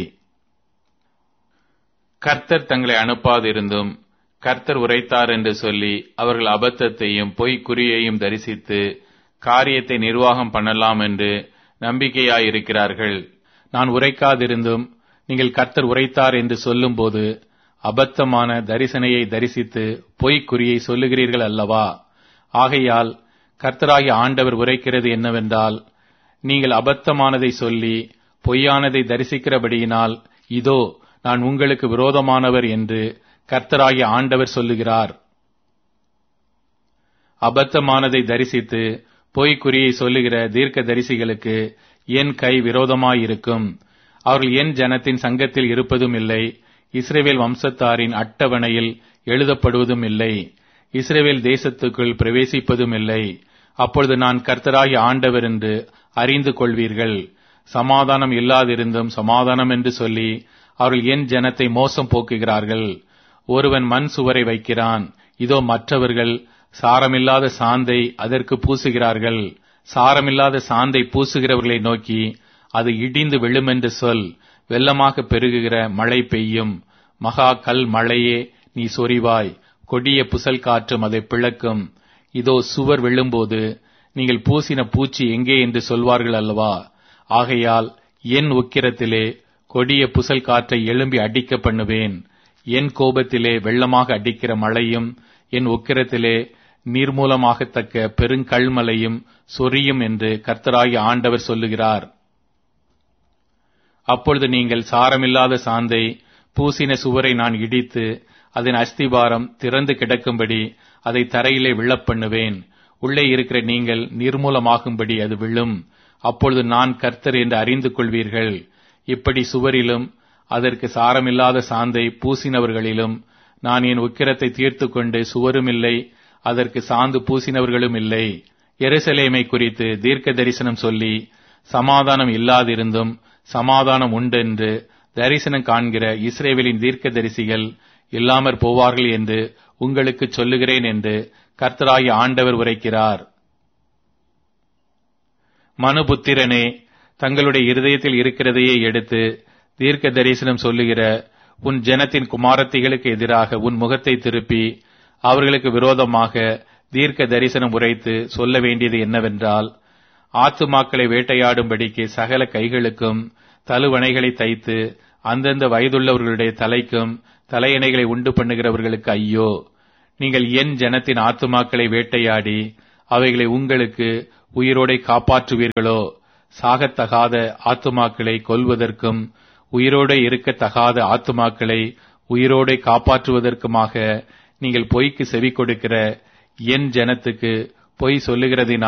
கர்த்தர் தங்களை அனுப்பாதிருந்தும் கர்த்தர் உரைத்தார் என்று சொல்லி அவர்கள் அபத்தத்தையும் பொய் குறியையும் தரிசித்து காரியத்தை நிர்வாகம் பண்ணலாம் என்று நம்பிக்கையாயிருக்கிறார்கள் நான் உரைக்காதிருந்தும் நீங்கள் கர்த்தர் உரைத்தார் என்று சொல்லும்போது அபத்தமான தரிசனையை தரிசித்து பொய்க்குறியை சொல்லுகிறீர்கள் அல்லவா ஆகையால் கர்த்தராகி ஆண்டவர் உரைக்கிறது என்னவென்றால் நீங்கள் அபத்தமானதை சொல்லி பொய்யானதை தரிசிக்கிறபடியினால் இதோ நான் உங்களுக்கு விரோதமானவர் என்று கர்த்தராகி ஆண்டவர் சொல்லுகிறார் அபத்தமானதை தரிசித்து பொய்க்குறியை சொல்லுகிற தீர்க்க தரிசிகளுக்கு என் கை விரோதமாயிருக்கும் அவர்கள் என் ஜனத்தின் சங்கத்தில் இருப்பதும் இல்லை இஸ்ரேவேல் வம்சத்தாரின் அட்டவணையில் எழுதப்படுவதும் இல்லை இஸ்ரேவேல் தேசத்துக்குள் பிரவேசிப்பதும் இல்லை அப்பொழுது நான் கர்த்தராகி ஆண்டவர் என்று அறிந்து கொள்வீர்கள் சமாதானம் இல்லாதிருந்தும் சமாதானம் என்று சொல்லி அவர்கள் என் ஜனத்தை மோசம் போக்குகிறார்கள் ஒருவன் மண் சுவரை வைக்கிறான் இதோ மற்றவர்கள் சாரமில்லாத சாந்தை அதற்கு பூசுகிறார்கள் சாரமில்லாத சாந்தை பூசுகிறவர்களை நோக்கி அது இடிந்து விழுமென்று சொல் வெள்ளமாக பெருகுகிற மழை பெய்யும் மகா கல் மழையே நீ சொரிவாய் கொடிய புசல் காற்றும் அதை பிளக்கும் இதோ சுவர் விழும்போது நீங்கள் பூசின பூச்சி எங்கே என்று சொல்வார்கள் அல்லவா ஆகையால் என் உக்கிரத்திலே கொடிய புசல் காற்றை எழும்பி அடிக்க பண்ணுவேன் என் கோபத்திலே வெள்ளமாக அடிக்கிற மழையும் என் உக்கிரத்திலே நீர்மூலமாகத்தக்க பெருங்கல்மலையும் சொரியும் என்று கர்த்தராகி ஆண்டவர் சொல்லுகிறார் அப்பொழுது நீங்கள் சாரமில்லாத சாந்தை பூசின சுவரை நான் இடித்து அதன் அஸ்திபாரம் திறந்து கிடக்கும்படி அதை தரையிலே விழப்பண்ணுவேன் உள்ளே இருக்கிற நீங்கள் நிர்மூலமாகும்படி அது விழும் அப்பொழுது நான் கர்த்தர் என்று அறிந்து கொள்வீர்கள் இப்படி சுவரிலும் அதற்கு சாரமில்லாத சாந்தை பூசினவர்களிலும் நான் என் உக்கிரத்தை தீர்த்து கொண்டு சுவரும் இல்லை அதற்கு சாந்து பூசினவர்களும் இல்லை எருசலேமை குறித்து தீர்க்க தரிசனம் சொல்லி சமாதானம் இல்லாதிருந்தும் சமாதானம் உண்டென்று தரிசனம் காண்கிற இஸ்ரேவேலின் தீர்க்க தரிசிகள் இல்லாமற் போவார்கள் என்று உங்களுக்கு சொல்லுகிறேன் என்று கர்த்தராகி ஆண்டவர் உரைக்கிறார் மனுபுத்திரனே தங்களுடைய இருதயத்தில் இருக்கிறதையே எடுத்து தீர்க்க தரிசனம் சொல்லுகிற உன் ஜனத்தின் குமாரத்திகளுக்கு எதிராக உன் முகத்தை திருப்பி அவர்களுக்கு விரோதமாக தீர்க்க தரிசனம் உரைத்து சொல்ல வேண்டியது என்னவென்றால் ஆத்துமாக்களை வேட்டையாடும்படிக்கு சகல கைகளுக்கும் தலுவணைகளை தைத்து அந்தந்த வயதுள்ளவர்களுடைய தலைக்கும் தலையணைகளை உண்டு பண்ணுகிறவர்களுக்கு ஐயோ நீங்கள் என் ஜனத்தின் ஆத்துமாக்களை வேட்டையாடி அவைகளை உங்களுக்கு உயிரோடை காப்பாற்றுவீர்களோ சாகத்தகாத ஆத்துமாக்களை கொல்வதற்கும் உயிரோடே இருக்கத்தகாத ஆத்துமாக்களை உயிரோடே காப்பாற்றுவதற்குமாக நீங்கள் பொய்க்கு செவி கொடுக்கிற என் ஜனத்துக்கு பொய் சொல்லுகிறதினால்